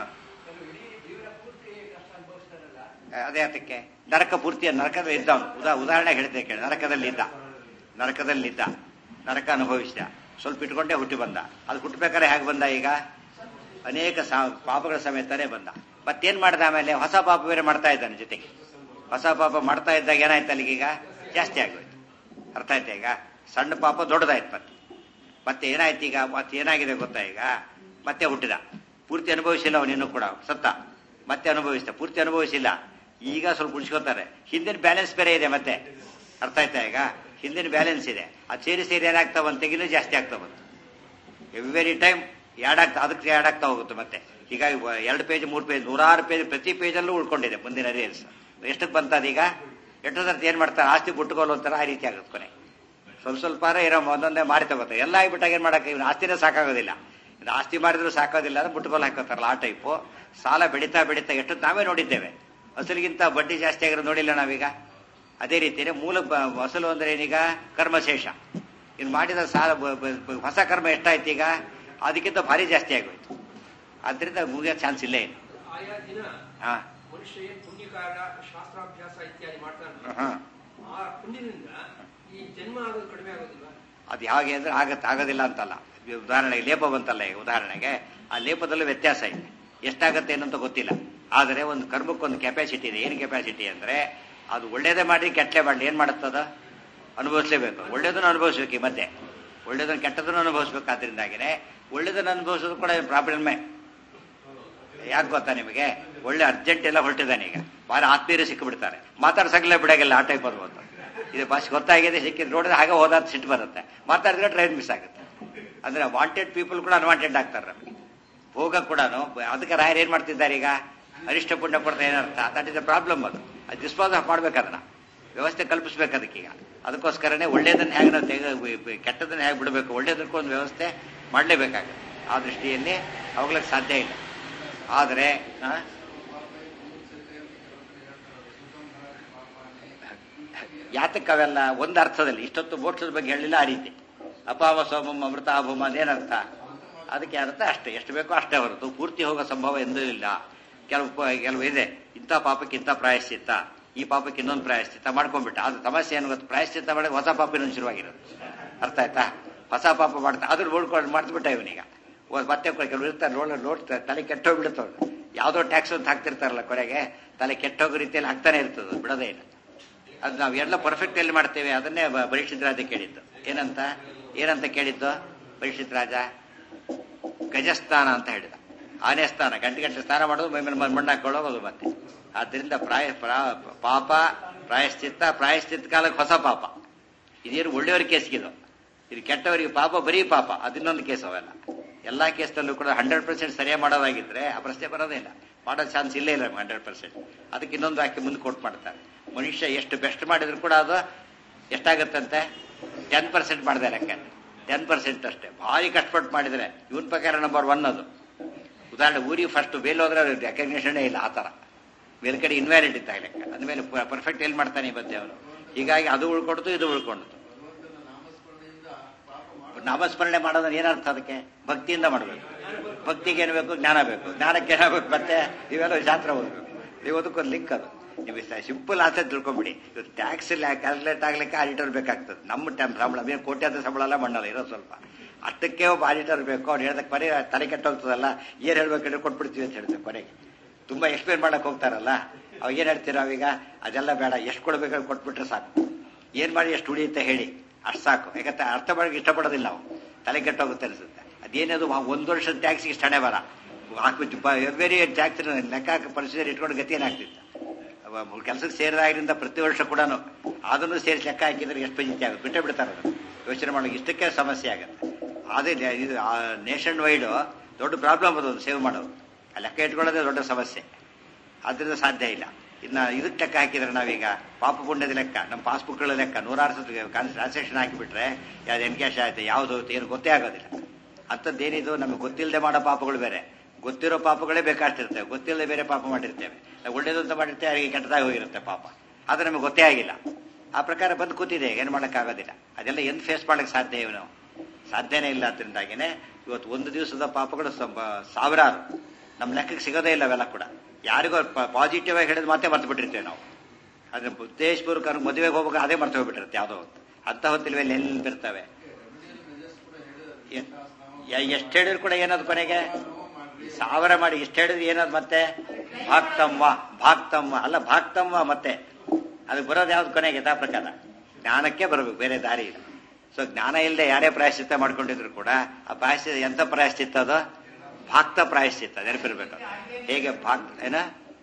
ಅದೇ ಅದಕ್ಕೆ ನರಕ ಪೂರ್ತಿ ನರಕದಲ್ಲಿ ಇದ್ದ ಅವನು. ಉದಾ ಉದಾಹರಣೆ ಹೇಳ್ತೇನೆ ಕೇಳಿ ನರಕದಲ್ಲಿ ಇದ್ದ ನರಕದಲ್ಲಿದ್ದ ನರಕ ಅನುಭವಿಸಿದ ಸ್ವಲ್ಪ ಇಟ್ಕೊಂಡೇ ಹುಟ್ಟಿ ಬಂದ ಅದು ಹುಟ್ಟಬೇಕಾದ್ರೆ ಹೇಗೆ ಬಂದ ಈಗ ಅನೇಕ ಸಾ- ಪಾಪಗಳ ಸಮೇತನೇ ಬಂದ ಮತ್ತೇನ್ ಮಾಡ್ದ ಆಮೇಲೆ ಹೊಸ ಪಾಪ ಬೇರೆ ಮಾಡ್ತಾ ಇದ್ದಾನೆ ಜೊತೆಗೆ ಹೊಸ ಪಾಪ ಮಾಡ್ತಾ ಇದ್ದಾಗ ಏನಾಯ್ತು ಅಲ್ಲಿಗೀಗ ಜಾಸ್ತಿ ಆಗೋಯ್ತು ಅರ್ಥ ಆಯ್ತಾ ಈಗ ಸಣ್ಣ ಪಾಪ ದೊಡ್ಡದಾಯ್ತು ಮತ್ತೆ ಮತ್ತೆ ಏನಾಯ್ತು ಈಗ ಮತ್ತೆ ಏನಾಗಿದೆ ಗೊತ್ತಾ ಈಗ ಮತ್ತೆ ಹುಟ್ಟಿದ ಪೂರ್ತಿ ಅನುಭವಿಸಿಲ್ಲ ಅವನಿನ್ನೂ ಕೂಡ ಸತ್ತ ಮತ್ತೆ ಅನುಭವಿಸಿದ ಪೂರ್ತಿ ಅನುಭವಿಸಿಲ್ಲ ಈಗ ಸ್ವಲ್ಪ ಉಳಿಸ್ಕೊತಾರೆ ಹಿಂದಿನ ಬ್ಯಾಲೆನ್ಸ್ ಬೇರೆ ಇದೆ ಮತ್ತೆ ಅರ್ಥ ಆಯ್ತಾ ಈಗ ಹಿಂದಿನ ಬ್ಯಾಲೆನ್ಸ್ ಇದೆ ಅದು ಸೇರಿ ಸೇರಿ ಏನಾಗ್ತಾ ಬಂತೆಗಿನೂ ಜಾಸ್ತಿ ಆಗ್ತಾ ಬಂತು ಎವ್ರಿ ಟೈಮ್ ಆ್ಯಡ್ ಆಗ್ತಾ ಅದಕ್ಕೆ ಆ್ಯಡ್ ಆಗ್ತಾ ಹೋಗುತ್ತೆ ಮತ್ತೆ ಹೀಗಾಗಿ ವ- ಎರಡು ಪೇಜ್ ಮೂರು ಪೇಜ್ ನೂರಾರು ಪೇಜ್ ಪ್ರತಿ ಪೇಜಲ್ಲೂ ಉಳ್ಕೊಂಡಿದೆ ಮುಂದಿನ ರೀಲ್ಸ್ ಎಷ್ಟಕ್ಕೆ ಬಂತದ ಈಗ ಎಷ್ಟು ಸರ್ತಿ ಏನ್ ಮಾಡ್ತಾರೆ ಆಸ್ತಿ ಬಿಟ್ಟುಕೊಳ್ಳೋ ಅಂತಾರ ಆ ರೀತಿ ಆಗುತ್ತೆ ಕೊನೆ ಸ್ವಲ್ಪ ಸ್ವಲ್ಪ ಇರೋ ಒಂದೊಂದೇ ಮಾರಿ ತಗೋತಾರೆ ಎಲ್ಲ ಆಗಿಬಿಟ್ಟಾಗ ಏನ್ ಮಾಡಕ್ಕೆ ಇವ್ನು ಆಸ್ತಿನೇ ಸಾಕಾಗೋದಿಲ್ಲ ಇನ್ನು ಆಸ್ತಿ ಮಾಡಿದ್ರು ಸಾಕೋದಿಲ್ಲ ಅಂದ್ರೆ ಬಿಟ್ಟುಕೊಲ್ ಹಾಕೋತಾರಲ್ಲ ಆ ಟೈಪು ಸಾಲ ಬೆಳೀತಾ ಬೆಳೀತಾ ಎಷ್ಟು ನಾವೇ ನೋಡಿದ್ದೇವೆ ಅಸಲಿಗಿಂತ ಬಡ್ಡಿ ಜಾಸ್ತಿ ಆಗಿರೋದು ನೋಡಿಲ್ಲ ನಾವೀಗ ಅದೇ ರೀತಿಯೇ ಮೂಲ ಬ- ಅಸಲು ಅಂದ್ರೆ ಏನೀಗ ಕರ್ಮಶೇಷ ಇನ್ನು ಮಾಡಿದ ಸಾಲ ಬ- ಬ- ಬ- ಹೊಸ ಕರ್ಮ ಎಷ್ಟಾಯ್ತು ಈಗ ಅದಕ್ಕಿಂತ ಭಾರಿ ಜಾಸ್ತಿ ಆಗೋಯ್ತು ಅದರಿಂದ ಮುಗಿಯೋ ಚಾನ್ಸ್ ಇಲ್ಲೇ ಇಲ್ಲ ಆಯಾ ದಿನ ಹಾ ಮನುಷ್ಯ ಏನ್ ಪುಣ್ಯಕಾಲ ಶಾಸ್ತ್ರಾಭ್ಯಾಸ ಇತ್ಯಾದಿ ಮಾಡ್ತಾನೆ ಹಾ ಆ ಪುಣ್ಯದಿಂದ ಈ ಜನ್ಮ ಆಗೋದು ಕಡಿಮೆ ಆಗೋದಿಲ್ಲ ಅದು ಹೇಗೆ ಅಂದ್ರೆ ಆಗತ್ತೆ ಆಗೋದಿಲ್ಲ ಅಂತಲ್ಲ ಈ ಉದಾಹರಣೆಗೆ ಲೇಪ ಬಂತಲ್ಲ ಈಗ ಉದಾಹರಣೆಗೆ ಆ ಲೇಪದಲ್ಲೂ ವ್ಯತ್ಯಾಸ ಇದೆ ಎಷ್ಟಾಗತ್ತೆ ಏನಂತ ಗೊತ್ತಿಲ್ಲ ಆದರೆ ಒಂದು ಕರ್ಮಕ್ಕೊಂದು ಕೆಪಾಸಿಟಿ ಇದೆ ಏನು ಕೆಪಾಸಿಟಿ ಅಂದ್ರೆ ಅದು ಒಳ್ಳೇದೇ ಮಾಡಿ ಕೆಟ್ಟಲೆ ಮಾಡಲಿ ಏನ್ ಮಾಡುತ್ತದ ಅನುಭವಿಸ್ಲೇಬೇಕು ಒಳ್ಳೇದನ್ನು ಅನುಭವಿಸ್ಬೇಕು ಈ ಮಧ್ಯೆ ಒಳ್ಳೇದನ್ನು ಕೆಟ್ಟದನ್ನು ಅನುಭವಿಸ್ಬೇಕು ಆದ್ರಿಂದಾಗಿನೇ ಒಳ್ಳೇದನ್ನು ಅನುಭವಿಸೋದು ಕೂಡ ಪ್ರಾಬ್ಲಮ್ಮೇ ಯಾಕೆ ಗೊತ್ತಾ ನಿಮಗೆ ಒಳ್ಳೆ ಅರ್ಜೆಂಟ್ ಎಲ್ಲ ಹೊರಟಿದ್ದಾನೆ ಈಗ ಭಾರಿ ಆತ್ಮೀಯರು ಸಿಕ್ಕಿಬಿಡ್ತಾರೆ ಮಾತಾಡ್ಸಕ್ಲೇ ಬಿಡಾಗಿಲ್ಲ ಆ ಟೈಪ್ ಅದು ಅಂತ ಇದು ಬಸ್ ಗೊತ್ತಾಗಿದೆ ಸಿಕ್ಕಿದ್ ನೋಡಿದ್ರೆ ಹಾಗೆ ಹೋದ ಸಿಟ್ಟು ಬರುತ್ತೆ ಮಾತಾಡಿದ್ರೆ ಟ್ರೈನ್ ಮಿಸ್ ಆಗುತ್ತೆ ಅಂದ್ರೆ ವಾಂಟೆಡ್ ಪೀಪಲ್ ಕೂಡ ಅನ್ವಾಂಟೆಡ್ ಆಗ್ತಾರೆ ನಮಗೆ ಭೋಗ ಕೂಡ ಅದಕ್ಕೆ ರಾಯರ್ ಏನ್ ಮಾಡ್ತಿದ್ದಾರೆ ಈಗ ಅರಿಷ್ಟ ಪುಣ್ಯ ಕೊಡ್ತಾ ಏನರ್ಥ ದಟ್ ಇಸ್ ಅ ಪ್ರಾಬ್ಲಮ್ ಅದು ಅದು ಡಿಸ್ಪೋಸ್ ಆಫ್ ಮಾಡ್ಬೇಕು ಅದನ್ನ ವ್ಯವಸ್ಥೆ ಕಲ್ಪಿಸ್ಬೇಕು ಅದಕ್ಕೀಗ ಅದಕ್ಕೋಸ್ಕರನೇ ಒಳ್ಳೇದನ್ನ ಹೇಗೆ ನಾವು ತೆಗೆ ಕೆಟ್ಟದನ್ನ ಹೇಗೆ ಬಿಡಬೇಕು ಒಳ್ಳೇದಕ್ಕೊಂದು ವ್ಯವಸ್ಥೆ ಮಾಡಲೇಬೇಕಾಗುತ್ತೆ ಆ ದೃಷ್ಟಿಯಲ್ಲಿ ಅವಾಗ್ಲಕ್ಕೆ ಸಾಧ್ಯ ಇಲ್ಲ ಆದರೆ ಆ, ಯಾತಕ್ಕೆ ಅವೆಲ್ಲ ಒಂದು ಅರ್ಥದಲ್ಲಿ ಇಷ್ಟೊತ್ತು ಮೋಕ್ಷದ ಬಗ್ಗೆ ಹೇಳಿಲ್ಲ ಆ ರೀತಿ ಅಪಾವ ಸೋಮಂ ಅಮೃತ ಅಭೂಮ ಅದೇನರ್ಥ ಅದಕ್ಕೆ ಅರ್ಥ ಅಷ್ಟೇ ಎಷ್ಟು ಬೇಕೋ ಅಷ್ಟೇ ಹೊರತು ಪೂರ್ತಿ ಹೋಗೋ ಸಂಭವ ಎಂದೂ ಇಲ್ಲ ಕೆಲವು ಪ- ಕೆಲವು ಇದೆ ಇಂಥ ಪಾಪಕ್ಕೆ ಇಂಥ ಪ್ರಾಯಶ್ಚಿತ್ತ ಈ ಪಾಪಕ್ಕೆ ಇನ್ನೊಂದು ಪ್ರಾಯಶ್ಚಿತ್ತ ಮಾಡ್ಕೊಂಡ್ಬಿಟ್ಟ ಅದು ಸಮಸ್ಯೆ ಏನು ಗೊತ್ತು ಪ್ರಾಯಶ್ಚಿತ್ತ ಮಾಡಿ ಹೊಸ ಪಾಪ ಇನ್ನೊಂದು ಶುರುವಾಗಿರೋದು ಅರ್ಥ ಆಯ್ತಾ ಹೊಸ ಪಾಪ ಮಾಡ್ತಾ ಅದ್ರ ನೋಡ್ಕೊಂಡು ಮಾಡ್ಬಿಟ್ಟ ಇವನೀಗ ಒಂದ್ ಮತ್ತೆ ಕೊಡಿ, ಕೆಲವ್ರು ಇರ್ತಾರೆ ನೋಡ ನೋಡ್ತಾರೆ ತಲೆ ಕೆಟ್ಟೋಗ್ಬಿಡುತ್ತವ್ರು ಯಾವುದೋ ಟ್ಯಾಕ್ಸ್ ಅಂತ ಹಾಕ್ತಿರ್ತಾರಲ್ಲ ಕೊನೆಗೆ ತಲೆ ಕೆಟ್ಟೋಗೋ ರೀತಿಯಲ್ಲಿ ಹಾಕ್ತಾನೆ ಇರ್ತದೆ ಅದು ಬಿಡೋದೇ ಇಲ್ಲ ಅದು ನಾವು ಎಲ್ಲ ಪರ್ಫೆಕ್ಟ್ ಎಲ್ಲಿ ಮಾಡ್ತೇವೆ ಅದನ್ನೇ ಬ- ಪರೀಕ್ಷಿತ್ ರಾಜ ಕೇಳಿದ್ದು ಏನಂತ ಏನಂತ ಕೇಳಿದ್ದು ಪರೀಕ್ಷಿತ್ ರಾಜ ಗಜಸ್ಥಾನ ಅಂತ ಹೇಳಿದ ಆನೆ ಸ್ನಾನ ಗಂಟೆ ಗಂಟೆ ಸ್ನಾನ ಮಾಡೋದು ಮೈ ಮೇಲೆ ಮಣ್ಣು ಹಾಕೊಳ್ಳೋದು ಮತ್ತೆ ಆದ್ದರಿಂದ ಪ್ರಾಯ ಪ್ರಾ- ಪಾಪ ಪ್ರಾಯಶ್ಚಿತ್ತ ಪ್ರಾಯಶ್ಚಿತ್ತ ಕಾಲಕ್ಕೆ ಹೊಸ ಪಾಪ ಇದೇನು ಒಳ್ಳೆಯವ್ರ ಕೇಸ್ಗಿದು ಇದು ಕೆಟ್ಟವರಿಗೆ ಪಾಪ ಬರೀ ಪಾಪ ಅದಿನ್ನೊಂದು ಕೇಸ್ ಅವೆಲ್ಲ ಎಲ್ಲಾ ಕೇಸ್ನಲ್ಲೂ ಕೂಡ ಹಂಡ್ರೆಡ್ ಪರ್ಸೆಂಟ್ ಸರಿಯಾಗಿ ಮಾಡೋದಾಗಿದ್ರೆ ಆ ಪ್ರಶ್ನೆ ಬರೋದೇ ಇಲ್ಲ ಮಾಡೋ ಚಾನ್ಸ್ ಇಲ್ಲೇ ಇಲ್ಲ ಹಂಡ್ರೆಡ್ ಪರ್ಸೆಂಟ್ ಅದಕ್ಕೆ ಇನ್ನೊಂದು ಹಾಕಿ ಮುಂದೆ ಕೊಟ್ಟು ಮಾಡ್ತಾರೆ ಮನುಷ್ಯ ಎಷ್ಟು ಬೆಸ್ಟ್ ಮಾಡಿದ್ರು ಕೂಡ ಅದು ಎಷ್ಟಾಗತ್ತಂತೆ ಟೆನ್ ಪರ್ಸೆಂಟ್ ಮಾಡಿದೆ ಲೆಕ್ಕ ಟೆನ್ ಪರ್ಸೆಂಟ್ ಅಷ್ಟೇ ಭಾರಿ ಕಷ್ಟಪಟ್ಟು ಮಾಡಿದ್ರೆ ಇವನ್ ಪ್ರಕಾರ ನಂಬರ್ ಒನ್ ಅದು ಉದಾಹರಣೆ ಊರಿಗೆ ಫಸ್ಟ್ ಬೇಲ್ ಹೋದ್ರೆ ರೆಕಗ್ನೇಷನ್ ಇಲ್ಲ ಆ ಥರ ಮೇಲ್ಗಡೆ ಇನ್ವ್ಯಾಲಿಡ್ ಇದ್ದ ಲೆಕ್ಕ ಅಂದಮೇಲೆ ಪರ್ಫೆಕ್ಟ್ ಎಲ್ಲಿ ಮಾಡ್ತಾನೆ ಈ ಬಂದೆ ಅವನು ಹೀಗಾಗಿ ಅದು ಉಳ್ಕೊಡ್ತು ಇದು ಉಳ್ಕೊಂಡ್ತು ನಾಮಸ್ಮರಣೆ ಮಾಡೋದ್ರೆ ಏನರ್ಥ ಅದಕ್ಕೆ ಭಕ್ತಿಯಿಂದ ಮಾಡಬೇಕು ಭಕ್ತಿಗೆ ಏನು ಬೇಕು ಜ್ಞಾನ ಬೇಕು ಜ್ಞಾನಕ್ಕೆ ಏನಾಗಬೇಕು ಮತ್ತೆ ಇವೆಲ್ಲ ಶಾಸ್ತ್ರ ಓದಬೇಕು ನೀವು ಅದಕ್ಕೊಂದು ಲಿಂಕ್ ಅದು ನೀವು ಸಿಂಪಲ್ ಆಸೆ ತಿಳ್ಕೊಂಬಿಡಿ ಇವತ್ತು ಟ್ಯಾಕ್ಸ್ ಕ್ಯಾಲ್ಕುಲೇಟ್ ಆಗ್ಲಿಕ್ಕೆ ಆಡಿಟರ್ ಬೇಕಾಗ್ತದೆ ನಮ್ಮ ಟೈಮ್ ಸಂಬಳ ಏನು ಕೋಟ್ಯಾದ ಸಂಬಳ ಎಲ್ಲ ಮಣ್ಣಲ್ಲ ಇರೋದು ಸ್ವಲ್ಪ ಅಷ್ಟಕ್ಕೆ ಒಬ್ಬ ಆಡಿಟರ್ ಬೇಕು ಅವ್ನು ಹೇಳ್ದಕ್ಕೆ ಬರೀ ತಲೆ ಕೆಟ್ಟೋಗ್ತದಲ್ಲ ಏನು ಹೇಳ್ಬೇಕಂದ್ರೆ ಕೊಟ್ಬಿಡ್ತೀವಿ ಅಂತ ಹೇಳ್ತೇವೆ ಕೊನೆಗೆ ತುಂಬಾ ಎಕ್ಸ್ಪ್ಲೇನ್ ಮಾಡಕ್ ಹೋಗ್ತಾರಲ್ಲ ಅವಾಗ ಏನ್ ಹೇಳ್ತೀರ ನಾವೀಗ ಅದೆಲ್ಲ ಬೇಡ ಎಷ್ಟು ಕೊಡ್ಬೇಕಾದ್ರೆ ಕೊಟ್ಬಿಟ್ರೆ ಸಾಕು ಏನ್ ಮಾಡಿ ಎಷ್ಟು ಉಳಿಯುತ್ತೆ ಹೇಳಿ ಅಷ್ಟು ಸಾಕು ಯಾಕಂದ್ರೆ ಅರ್ಥ ಮಾಡಕ್ಕೆ ಇಷ್ಟಪಡೋದಿಲ್ಲ ನಾವು ತಲೆ ಕೆಟ್ಟೋಗುತ್ತೆ ಅನ್ಸುತ್ತೆ ಅದೇನದು ಆ ಒಂದು ವರ್ಷದ ಟ್ಯಾಕ್ಸ್ ಇಷ್ಟು ಹಣೆ ಬರ ಹಾಕ್ಬಿಟ್ಟು ಬೇರೆ ಟ್ಯಾಕ್ಸ್ ಲೆಕ್ಕ ಹಾಕಿ ಪರಿಸ್ಥಿತಿ ಇಟ್ಕೊಂಡು ಗತಿ ಏನಾಗ್ತಿತ್ತು ಕೆಲಸಕ್ಕೆ ಸೇರಿದಾಗಿನಿಂದ ಪ್ರತಿ ವರ್ಷ ಕೂಡ ಅದನ್ನು ಸೇರಿಸಿ ಲೆಕ್ಕ ಹಾಕಿದ್ರೆ ಎಷ್ಟು ಪಂಚಾಯಿತಿ ಆಗುತ್ತೆ ಬಿಟ್ಟೇ ಬಿಡ್ತಾರೆ ಅದನ್ನು ಯೋಚನೆ ಮಾಡೋಕೆ ಇಷ್ಟಕ್ಕೆ ಸಮಸ್ಯೆ ಆಗುತ್ತೆ ಅದೇ ಇದು ನೇಷನ್ ವೈಡ್ ದೊಡ್ಡ ಪ್ರಾಬ್ಲಮ್ ಅದು ಸೇವ್ ಮಾಡೋದು ಆ ಲೆಕ್ಕ ಇಟ್ಕೊಳ್ಳೋದೇ ದೊಡ್ಡ ಸಮಸ್ಯೆ ಅದರಿಂದ ಸಾಧ್ಯ ಇಲ್ಲ ಇನ್ನ ಇದಕ್ಕೆ ಲೆಕ್ಕ ಹಾಕಿದ್ರೆ ನಾವೀಗ ಪಾಪ ಪುಣ್ಯದ ಲೆಕ್ಕ ನಮ್ಮ ಪಾಸ್ಬುಕ್ಗಳ ಲೆಕ್ಕ ನೂರಾರು ಸತಿ ಟ್ರಾನ್ಸಾಕ್ಷನ್ ಹಾಕಿಬಿಟ್ರೆ ಯಾವ್ದು ಎನ್ಕ್ಯಾಶ್ ಆಯ್ತು ಯಾವುದು ಏನು ಗೊತ್ತೇ ಆಗೋದಿಲ್ಲ ಅಂಥದ್ದೇನಿದು ನಮಗೆ ಗೊತ್ತಿಲ್ಲದೆ ಮಾಡೋ ಪಾಪಗಳು ಬೇರೆ ಗೊತ್ತಿರೋ ಪಾಪಗಳೇ ಬೇಕಾಗ್ತಿರ್ತೇವೆ ಗೊತ್ತಿಲ್ಲದೆ ಬೇರೆ ಪಾಪ ಮಾಡಿರ್ತೇವೆ ನಾವು ಒಳ್ಳೇದು ಅಂತ ಮಾಡಿರ್ತೇವೆ ಅವರಿಗೆ ಕೆಟ್ಟದಾಗಿ ಹೋಗಿರುತ್ತೆ ಪಾಪ ಅದು ನಮಗೆ ಗೊತ್ತೇ ಆಗಿಲ್ಲ ಆ ಪ್ರಕಾರ ಬಂದು ಕೂತಿದೆ ಏನು ಮಾಡೋಕ್ಕಾಗೋದಿಲ್ಲ ಅದೆಲ್ಲ ಎಂದು ಫೇಸ್ ಮಾಡಕ್ಕೆ ಸಾಧ್ಯ ಇವು ನಾವು ಸಾಧ್ಯನೇ ಇಲ್ಲ ಅದರಿಂದಾಗಿನೇ ಇವತ್ತು ಒಂದು ದಿವಸದ ಪಾಪಗಳು ಸ- ಸಾವಿರಾರು ನಮ್ಮ ಲೆಕ್ಕಕ್ಕೆ ಸಿಗೋದೇ ಇಲ್ಲ ಅವೆಲ್ಲ ಕೂಡ ಯಾರಿಗೋ ಪಾಸಿಟಿವ್ ಆಗಿ ಹೇಳಿದ್ ಮಾತೇ ಮರ್ತು ಬಿಟ್ಟಿರ್ತೇವೆ ನಾವು ಅದ್ರ ಉದ್ದೇಶಪೂರ್ವಕ ಅವ್ರಿಗೆ ಮದುವೆಗೆ ಹೋಗುವಾಗ ಅದೇ ಮರ್ತು ಹೋಗ್ಬಿಟ್ಟಿರುತ್ತೆ ಯಾವುದೋ ಒಂದು ಅಂತ ಹೊತ್ತಿಲ್ವೇ ಎಲ್ಲಿ ನಿಂತಿರ್ತವೆ ಎಷ್ಟು ಹೇಳಿದ್ರು ಕೂಡ ಏನದು ಕೊನೆಗೆ ಸಾವಿರ ಮಾಡಿ ಇಷ್ಟು ಹೇಳಿದ್ರೆ ಏನದು ಮತ್ತೆ ಭಾಕ್ತಮ್ವ ಭಾಕ್ತಮ್ವ ಅಲ್ಲ ಭಾಕ್ತಮ್ವ ಮತ್ತೆ ಅದು ಬರೋದು ಯಾವ್ದು ಕೊನೆಗೆ ಯಥಾ ಪ್ರಕಾರ ಜ್ಞಾನಕ್ಕೆ ಬರಬೇಕು ಬೇರೆ ದಾರಿ ಇಲ್ಲ ಸೊ ಜ್ಞಾನ ಇಲ್ಲದೆ ಯಾರೇ ಪ್ರಾಯಶ್ಚಿತ್ತ ಮಾಡ್ಕೊಂಡಿದ್ರು ಕೂಡ ಆ ಪ್ರಾಯಶ್ಚಿತ್ತ ಎಂತ ಪ್ರಾಯಶ್ಚಿತ್ತ ಅದು ಭಾಕ್ತ ಪ್ರಾಯಶ್ಚಿತ್ತ ನೆನಪಿರ್ಬೇಕು ಹೇಗೆ ಭಾಕ್ ಏನ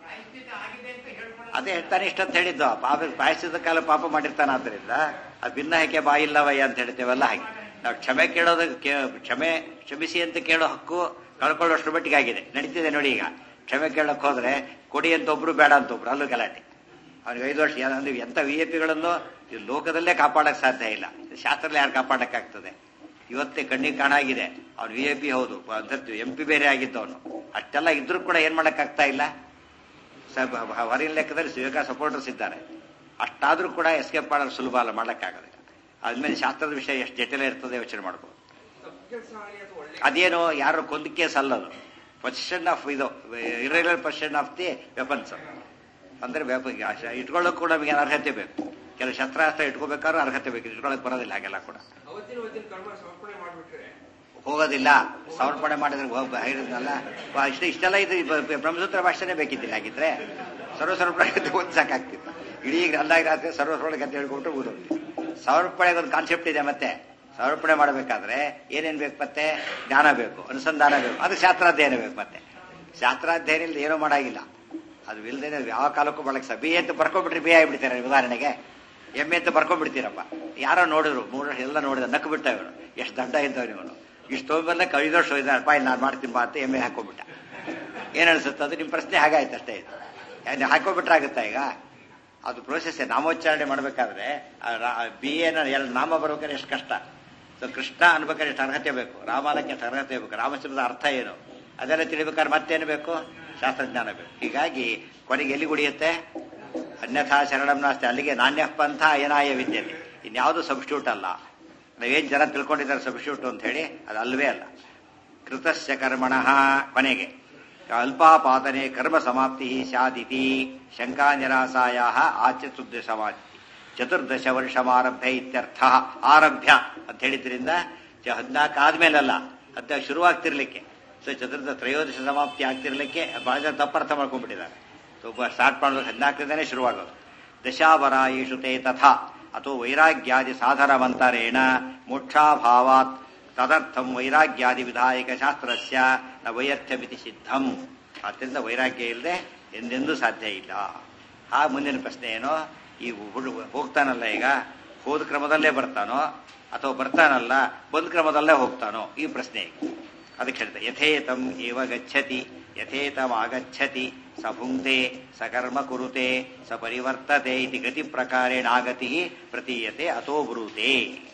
ಅದೇ ಹೇಳ್ತಾನೆ ಇಷ್ಟಂತ ಹೇಳಿದ್ದು ಆ ಪಾಪ ಪ್ರಾಯಶ್ಚಿತ್ತ ಕಾಲ ಪಾಪ ಮಾಡಿರ್ತಾನ ಆದ್ದರಿಂದ ಅದು ಭಿನ್ನ ಹೇಗೆ ಬಾಯಿಲ್ಲವಯ್ಯ ಅಂತ ಹೇಳ್ತೇವಲ್ಲ ಹಾಗೆ ನಾವು ಕ್ಷಮೆ ಕೇಳೋದು ಕೇ- ಕ್ಷಮೆ ಕ್ಷಮಿಸಿ ಅಂತ ಕೇಳೋ ಹಕ್ಕು ಕಳ್ಕೊಳ್ಳೋಷ್ಟ್ರ ಮಟ್ಟಿಗೆ ಆಗಿದೆ ನಡೀತಿದೆ ನೋಡಿ ಈಗ ಕ್ಷಮೆ ಕೇಳಕ್ ಹೋದ್ರೆ ಕೊಡಿ ಅಂತ ಒಬ್ರು ಬೇಡ ಅಂತ ಒಬ್ರು ಅಲ್ಲೂ ಗಲಾಟೆ ಅವ್ನಿಗೆ ಐದು ವರ್ಷ ಅಂದ್ರೆ ಎಂತ ವಿ ಎ ಪಿಗಳನ್ನು ಈ ಲೋಕದಲ್ಲೇ ಕಾಪಾಡಕ್ ಸಾಧ್ಯ ಇಲ್ಲ ಶಾಸ್ತ್ರದಲ್ಲಿ ಯಾರು ಕಾಪಾಡಕ್ಕಾಗ್ತದೆ ಇವತ್ತೇ ಕಣ್ಣಿಗೆ ಕಾಣಾಗಿದೆ ಅವ್ನು ವಿ ಎ ಪಿ ಹೌದು ಎಂ ಪಿ ಬೇರೆ ಆಗಿದ್ದವನು ಅಷ್ಟೆಲ್ಲ ಇದ್ರೂ ಕೂಡ ಏನ್ ಮಾಡಕ್ಕಾಗ್ತಾ ಇಲ್ಲ ಹೊರಗಿನ ಲೆಕ್ಕದಲ್ಲಿ ವಿವೇಕ ಸಪೋರ್ಟರ್ಸ್ ಇದ್ದಾರೆ ಅಷ್ಟಾದ್ರೂ ಕೂಡ ಎಸ್ಕೇಪ್ ಮಾಡೋದು ಸುಲಭ ಅಲ್ಲ ಮಾಡಕ್ಕಾಗೋದಿಲ್ಲ ಆದ್ಮೇಲೆ ಶಾಸ್ತ್ರದ ವಿಷಯ ಎಷ್ಟು ಜಟಿಲ ಇರ್ತದೆ ಯೋಚನೆ ಮಾಡ್ಬೋದು ತಪ್ಪಿಸಾಳಿ ಅಥವಾ ಒಳ್ಳೆ ಅದೇನು ಯಾರು ಕೊಂದು ಕೇಸ್ ಅಲ್ಲದು ಪೊಸಿಷನ್ ಆಫ್ ಇದು irregular position of the weapons ಅಂದ್ರೆ ವೆಪ ಇಟ್ಕೊಳ್ಳೋಕೆ ಕೂಡ ನಮಗೆ ಅರ್ಹತೆ ಬೇಕು ಕೆಲವು ಶಸ್ತ್ರಾಸ್ತ್ರ ಇಟ್ಕೋಬೇಕಾದ್ರೂ ಅರ್ಹತೆ ಬೇಕು ಇಟ್ಕೊಳ್ಳೋಕೆ ಬರೋದಿಲ್ಲ ಹಾಗೆಲ್ಲ ಕೂಡ ಅವತ್ತಿನ ಅವತ್ತಿನ ಕರ್ಮ ಸಮರ್ಪಣೆ ಮಾಡಿಬಿಟ್ರೆ ಹೋಗೋದಿಲ್ಲ ಸಮರ್ಪಣೆ ಮಾಡಿದ್ರೆ ಹೋಗ್- ಹೇಳಿದ್ನಲ್ಲ ವಾ- ಇಷ್ಟ ಇಷ್ಟೆಲ್ಲ ಇದು ಬ- ಬ- ಬ್ರಹ್ಮಸೂತ್ರ ಭಾಷೆನೇ ಬೇಕಿದ್ದಿಲ್ಲ ಹಾಗಿದ್ರೆ ಸರ್ವ ಸಮರ್ಪಣೆ ಅಂತ ಒಂದು ಸಾಕಾಗ್ತಿತ್ತು ಇಡೀ ಗ್ರಂಥಾಗ ರಾತ್ರಿ ಸರ್ವ ಸಮರ್ಪಣೆ ಅಂತ ಹೇಳ್ಕೊಬಿಟ್ಟು ಓದೋದು ಸಮರ್ಪಣೆಗೆ ಒಂದು ಕಾನ್ಸೆಪ್ಟ್ ಇದೆ ಮತ್ತೆ ಸಮರ್ಪಣೆ ಮಾಡಬೇಕಾದ್ರೆ ಏನೇನ್ ಬೇಕು ಮತ್ತೆ ಜ್ಞಾನ ಬೇಕು ಅನುಸಂಧಾನ ಬೇಕು ಅದು ಶಾಸ್ತ್ರಾಧ್ಯಯನ ಬೇಕು ಮತ್ತೆ ಶಾಸ್ತ್ರಾಧ್ಯಯನ ಇಲ್ಲದೆ ಏನೂ ಮಾಡಾಗಿಲ್ಲ ಅದು ಇಲ್ದೇನೆ ಯಾವ ಕಾಲಕ್ಕೂ ಬಳಕ ಬಿ ಎ ಅಂತ ಬರ್ಕೊಂಡ್ಬಿಟ್ರೆ ಬಿ ಆಗಿಬಿಡ್ತಾರೆ ಉದಾಹರಣೆಗೆ ಎಮ್ ಎ ಅಂತ ಬರ್ಕೊಂಡ್ಬಿಡ್ತೀರಪ್ಪ ಯಾರೋ ನೋಡಿದ್ರು ಮೂರು ವರ್ಷ ಎಲ್ಲ ನೋಡಿದ ನಕ್ಕು ಬಿಟ್ಟ ಇವನು ಎಷ್ಟು ದಡ್ಡ ಇದ್ದವನು ಇವನು ಇಷ್ಟು ತೊಗೊಂಡ್ಬಂದ ಐದು ವರ್ಷ ಇದ್ದಾರಪ್ಪ ಇಲ್ಲಿ ನಾನು ಮಾಡ್ತೀನಿ ಬಾ ಅಂತ ಎಮ್ ಎ ಹಾಕೊಂಡ್ಬಿಟ್ಟ ಏನ್ ಅನ್ಸುತ್ತೆ ಅದು ನಿಮ್ಮ ಪ್ರಶ್ನೆ ಹಾಗಾಯ್ತು ಅಷ್ಟೇ ಇದು ಏನ್ ಹಾಕೊಂಡ್ಬಿಟ್ರೆ ಆಗುತ್ತಾ ಈಗ ಅದು ಪ್ರೋಸೆಸ್ ನಾಮೋಚ್ಚಾರಣೆ ಮಾಡ್ಬೇಕಾದ್ರೆ ಬಿ ಎನ ಎರಡು ನಾಮ ಬರ್ಬೇಕಾದ್ರೆ ಎಷ್ಟು ಕಷ್ಟ ಸೊ ಕೃಷ್ಣ ಅನ್ಬೇಕಾದ್ರೆ ಎಷ್ಟು ಅರ್ಹತೆ ಬೇಕು ರಾಮಾಲಕ್ಕೆ ಎಷ್ಟು ಅರ್ಹತೆ ಬೇಕು ರಾಮಚಂದ್ರದ ಅರ್ಥ ಏನು ಅದೆಲ್ಲ ತಿಳಿಬೇಕಾದ್ರೆ ಮತ್ತೇನು ಬೇಕು ಶಾಸ್ತ್ರಜ್ಞಾನ ಬೇಕು ಹೀಗಾಗಿ ಕೊನೆಗೆ ಎಲ್ಲಿ ಗುಡಿಯುತ್ತೆ ಅನ್ಯಥಾ ಶರಣಂ ನಾಸ್ತಿ ಅಲ್ಲಿಗೆ ನಾಣ್ಯ ಪಂಥ ಅಯನಾಯ ವಿದ್ಯತೆ ಇನ್ಯಾವುದು ಸಬ್ಸ್ಟ್ಯೂಟ್ ಅಲ್ಲ ನಾವೇನ್ ಜನ ತಿಳ್ಕೊಂಡಿದ್ದಾರೆ ಸಬ್ಸ್ಟ್ಯೂಟ್ ಅಂತ ಹೇಳಿ ಅದು ಅಲ್ವೇ ಅಲ್ಲ ಕೃತಸ್ಯ ಕರ್ಮಣಃ ಕೊನೆಗೆ ಅಲ್ಪಾಪಾದನೆ ಕರ್ಮ ಸಮಾಪ್ತಿ ಸ್ಯಾದಿತಿ ಶಂಕಾ ನಿರಾಸಾಯ ಆಚತುರ್ದಶವಾದಿ ಚತುರ್ದಶ ವರ್ಷಮಾರಭ್ಯ ಇತ್ಯರ್ಥ ಆರಭ್ಯ ಅಂತ ಹೇಳಿದ್ರಿಂದ ಚ- ಹದ್ನಾಲ್ಕು ಆದ್ಮೇಲಲ್ಲ ಹದಿನಾಲ್ಕು ಶುರುವಾಗ್ತಿರ್ಲಿಕ್ಕೆ ಸೊ ಚತುರ್ಥ ತ್ರಯೋದಶ ಸಮಾಪ್ತಿ ಆಗ್ತಿರ್ಲಿಕ್ಕೆ ಬಹಳ ಜನ ತಪ್ಪರ್ಥ ಮಾಡ್ಕೊಂಡ್ಬಿಟ್ಟಿದ್ದಾರೆ ಒಬ್ಬ ಸ್ಟಾರ್ಟ್ ಮಾಡೋದು ಹದಿನಾಲ್ಕರಿಂದನೇ ಶುರುವಾಗೋದು ದಶಾವರಾಯಿಷು ತೇ ತಥಾ ಅಥೋ ವೈರಾಗ್ಯಾದಿ ಸಾಧನವಂತರೇಣ ಮೋಕ್ಷಾಭಾವಾತ್ ತದರ್ಥಂ ವೈರಾಗ್ಯಾದಿ ವಿಧಾಯಕ ಶಾಸ್ತ್ರಸ್ಯ ನ ವೈಯರ್ಥ್ಯಮಿತಿ ಸಿದ್ಧಂ ಆದ್ದರಿಂದ ವೈರಾಗ್ಯ ಇಲ್ಲದೆ ಎಂದೆಂದೂ ಸಾಧ್ಯ ಇಲ್ಲ ಆ ಮುಂದಿನ ಪ್ರಶ್ನೆ ಏನು ಈ ಹುಡುಗ ಹೋಗ್ತಾನಲ್ಲ ಈಗ ಹೋದ ಕ್ರಮದಲ್ಲೇ ಬರ್ತಾನೋ ಅಥವಾ ಬರ್ತಾನಲ್ಲ ಬಂದ್ ಕ್ರಮದಲ್ಲೇ ಹೋಗ್ತಾನೋ ಈ ಪ್ರಶ್ನೆ ಈಗ ಅದಕ್ಕೆ ಹೇಳ್ತಾರೆ ಯಥೇತಂ ಏವ ಗಚ್ಚತಿ ಯಥೇತಂ ಆಗಚ್ಚತಿ ಸ ಭುಂಕ್ತೆ ಸ ಕರ್ಮ ಕುರುತೆ ಸ ಪರಿವರ್ತತೆ ಇತಿ ಗತಿ ಪ್ರಕಾರೇಣ ಆಗತಿ ಪ್ರತೀಯತೆ ಅಥೋ ಬ್ರೂತೆ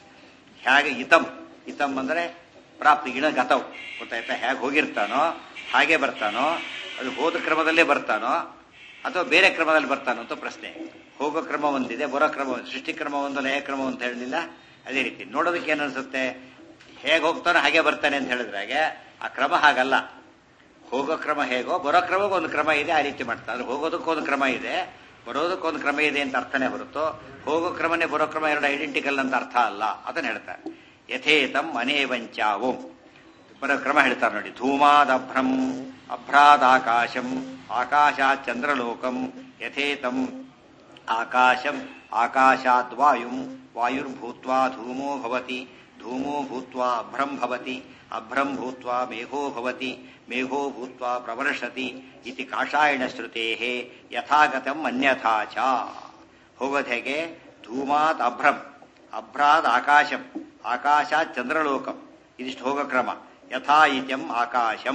ಹೇಗೆ ಇತಂ ಇತಂ ಅಂದ್ರೆ ಪ್ರಾಪ್ತಿ ಇಣ ಗತವ್ ಗೊತ್ತಾಯ್ತಾ ಹೇಗೆ ಹೋಗಿರ್ತಾನೋ ಹಾಗೆ ಬರ್ತಾನೋ ಅದು ಹೋದ ಕ್ರಮದಲ್ಲೇ ಬರ್ತಾನೋ ಅಥವಾ ಬೇರೆ ಕ್ರಮದಲ್ಲಿ ಬರ್ತಾನೋ ಅಂತ ಪ್ರಶ್ನೆ ಹೋಗೋ ಕ್ರಮ ಒಂದಿದೆ ಬರೋ ಕ್ರಮ ಒಂದು ಸೃಷ್ಟಿ ಕ್ರಮ ಒಂದು ಲಯ ಕ್ರಮ ಅಂತ ಹೇಳಲಿಲ್ಲ ಅದೇ ರೀತಿ ನೋಡೋದಕ್ಕೆ ಏನು ಅನ್ಸುತ್ತೆ ಹೇಗೆ ಹೋಗ್ತಾನೋ ಹಾಗೆ ಬರ್ತಾನೆ ಅಂತ ಹೇಳಿದ್ರಾಗೆ ಆ ಕ್ರಮ ಹಾಗಲ್ಲ ಹೋಗೋ ಕ್ರಮ ಹೇಗೋ ಬರೋ ಕ್ರಮಕ್ಕೆ ಒಂದು ಕ್ರಮ ಇದೆ ಆ ರೀತಿ ಮಾಡ್ತಾರೆ ಅಂದ್ರೆ ಹೋಗೋದಕ್ಕೆ ಒಂದು ಕ್ರಮ ಇದೆ ಬರೋದಕ್ಕೊಂದು ಕ್ರಮ ಇದೆ ಅಂತ ಅರ್ಥನೇ ಹೊರತು ಹೋಗೋ ಕ್ರಮನೇ ಬರೋ ಕ್ರಮ ಎರಡು ಐಡೆಂಟಿಕಲ್ ಅಂತ ಅರ್ಥ ಅಲ್ಲ ಅದನ್ನ ಹೇಳ್ತಾರೆ ಯಥೇತಂ ಅನೇವಂಚಾವೋಂ ಬರೋ ಕ್ರಮ ಹೇಳ್ತಾರೆ ನೋಡಿ ಧೂಮಾದಭ್ರಂ ಅಭ್ರಾದಾಕಾಶಂ ಆಕಾಶಾತ್ ಚಂದ್ರಲೋಕಂ ಯಥೇತಂ ಆಕಾಶಂ ಆಕಾಶಾತ್ ವಾಯುಂ ವಾಯುರ್ಭೂತ್ವಾ ಧೂಮೋ ಭವತಿ ಧೂಮೋ ಭೂತ್ವಾ ಅಭ್ರಂ ಭವತಿ ಅಭ್ರಂ ಭೂತ್ವಾ ಮೇಘೋ ಭವತಿ ಮೇಘೋ ಭೂತ್ವಾ ಪ್ರವರ್ಷತಿ ಇತಿ ಕಾಷಾಯಣ ಶ್ರುತೇ ಯಥಾಗತಂ ಅನ್ಯಥಾ ಚ ಹೋಗೋದು ಹೇಗೆ ಧೂಮಾತ್ ಅಭ್ರಂ ಅಭ್ರಾದ್ ಆಕಾಶಂ ಆಕಾಶಾತ್ ಚಂದ್ರಲೋಕಂ ಇದಿಷ್ಟು ಹೋಗೋ ಕ್ರಮ ಯಥಾ ಇತ್ಯಂ ಆಕಾಶಂ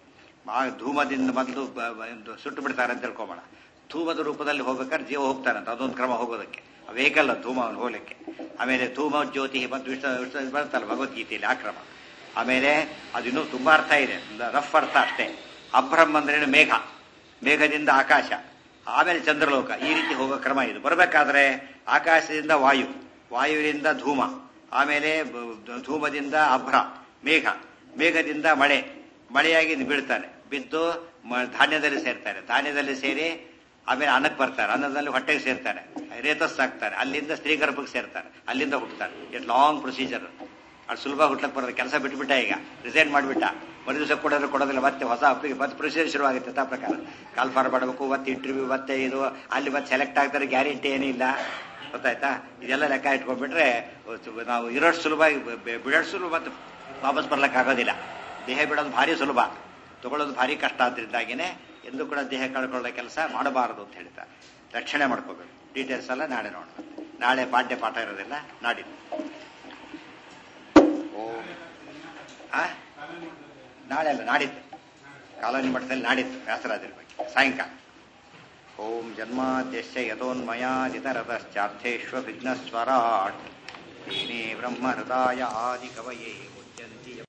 ಆ ಧೂಮದಿಂದ ಮೊದಲು ಬ- ಬ- ಒಂದು ಸುಟ್ಟು ಬಿಡ್ತಾರೆ ಅಂತ ತಿಳ್ಕೊಬೋಣ ಧೂಮದ ರೂಪದಲ್ಲಿ ಹೋಗ್ಬೇಕಾದ್ರೆ ಜೀವ ಹೋಗ್ತಾರಂತ ಅದೊಂದು ಕ್ರಮ ಹೋಗೋದಕ್ಕೆ ವೆಹಿಕಲ್ ಧೂಮ ಅವನು ಹೋಗ್ಲಿಕ್ಕೆ ಆಮೇಲೆ ಧೂಮ ಜ್ಯೋತಿ ಮತ್ತು ವಿಷ್ಣು ವಿಷ್ಣು ಬರುತ್ತಲ್ಲ ಭಗವದ್ಗೀತೆಯಲ್ಲಿ ಆ ಕ್ರಮ ಆಮೇಲೆ ಅದು ಇನ್ನೂ ತುಂಬಾ ಅರ್ಥ ಇದೆ ರಫ್ ಅರ್ಥ ಅಷ್ಟೇ ಅಭ್ರಮ್ ಅಂದ್ರೇನು ಮೇಘ ಮೇಘದಿಂದ ಆಕಾಶ ಆಮೇಲೆ ಚಂದ್ರಲೋಕ ಈ ರೀತಿ ಹೋಗೋ ಕ್ರಮ ಇದು ಬರಬೇಕಾದ್ರೆ ಆಕಾಶದಿಂದ ವಾಯು ವಾಯುವಿನಿಂದ ಧೂಮ ಆಮೇಲೆ ಬ- ಧೂಮದಿಂದ ಅಭ್ರ ಮೇಘ ಮೇಘದಿಂದ ಮಳೆ ಮಳೆಯಾಗಿ ಬೀಳ್ತಾನೆ ಬಿದ್ದು ಮ- ಧಾನ್ಯದಲ್ಲಿ ಸೇರ್ತಾರೆ ಧಾನ್ಯದಲ್ಲಿ ಸೇರಿ ಆಮೇಲೆ ಅನ್ನಕ್ಕೆ ಬರ್ತಾರೆ ಅನ್ನದಲ್ಲಿ ಹೊಟ್ಟೆಗೆ ಸೇರ್ತಾರೆ ರೇತಸ್ ಆಗ್ತಾರೆ ಅಲ್ಲಿಂದ ಸ್ತ್ರೀ ಗರ್ಭಕ್ಕೆ ಸೇರ್ತಾರೆ ಅಲ್ಲಿಂದ ಹುಟ್ಟುತ್ತಾರೆ ಎಷ್ಟು ಲಾಂಗ್ ಪ್ರೊಸೀಜರ್ ಅದು ಸುಲಭ ಹುಟ್ಲಕ್ಕೆ ಬರೋದು ಕೆಲಸ ಬಿಟ್ಬಿಟ್ಟ ಈಗ ರಿಸೈನ್ ಮಾಡಿಬಿಟ್ಟ ಮರು ದಿವಸ ಕೊಡೋದು ಕೊಡೋದಿಲ್ಲ ಮತ್ತೆ ಹೊಸ ಅಪ್ಲಿಕೆ ಮತ್ತೆ ಪ್ರೊಸೀಜರ್ ಶುರುವಾಗುತ್ತೆ ತಾ ಪ್ರಕಾರ ಕಾಲ್ ಫಾರ್ ಮಾಡಬೇಕು ಮತ್ತೆ ಇಂಟರ್ವ್ಯೂ ಮತ್ತೆ ಇದು ಅಲ್ಲಿ ಮತ್ತೆ ಸೆಲೆಕ್ಟ್ ಆಗ್ತಾರೆ ಗ್ಯಾರಂಟಿ ಏನಿಲ್ಲ ಗೊತ್ತಾಯ್ತಾ ಇದೆಲ್ಲ ಲೆಕ್ಕ ಇಟ್ಕೊಂಡ್ಬಿಟ್ರೆ ನಾವು ಇರೋಷ್ಟು ಸುಲಭ ಬಿಡೋಷ್ಟು ಸುಲಭ ಮತ್ತೆ ವಾಪಸ್ ಬರ್ಲಿಕ್ಕೆ ಆಗೋದಿಲ್ಲ ದೇಹ ಬಿಡೋದು ಭಾರಿ ಸುಲಭ ತಗೊಳ್ಳೋದು ಭಾರಿ ಕಷ್ಟ ಆದ್ರಿಂದಾಗಿನೇ ಎಂದು ಕೂಡ ದೇಹ ಕಳ್ಕೊಳ್ಳೋ ಕೆಲಸ ಮಾಡಬಾರದು ಅಂತ ಹೇಳ್ತಾರೆ ರಕ್ಷಣೆ ಮಾಡ್ಕೋಬೇಕು ಡೀಟೇಲ್ಸ್ ಎಲ್ಲ ನಾಳೆ ನೋಡೋಣ ನಾಳೆ ಪಾಠ್ಯ ಪಾಠ ಇರೋದಿಲ್ಲ ನಾಡಿದ್ದು ಓಂ ಆ? ನಾಳೆ ಅಲ್ಲ ನಾಡಿದ್ದು ಕಾಲೋನಿ ಮಠದಲ್ಲಿ ನಾಡಿದ್ದು ವ್ಯಾಸರಾಜರ ಬಗ್ಗೆ ಸಾಯಂಕಾಲ ಓಂ ಜನ್ಮಾದ್ಯಸ್ಯ ಯತೋನ್ಮಯಾದಿತರತಶ್ಚಾರ್ಥೇಶ್ವ ವಿಘ್ನಸ್ವರಾಟ್ ಬ್ರಹ್ಮ ಹೃದಯ ಆದಿ ಕವಯೇ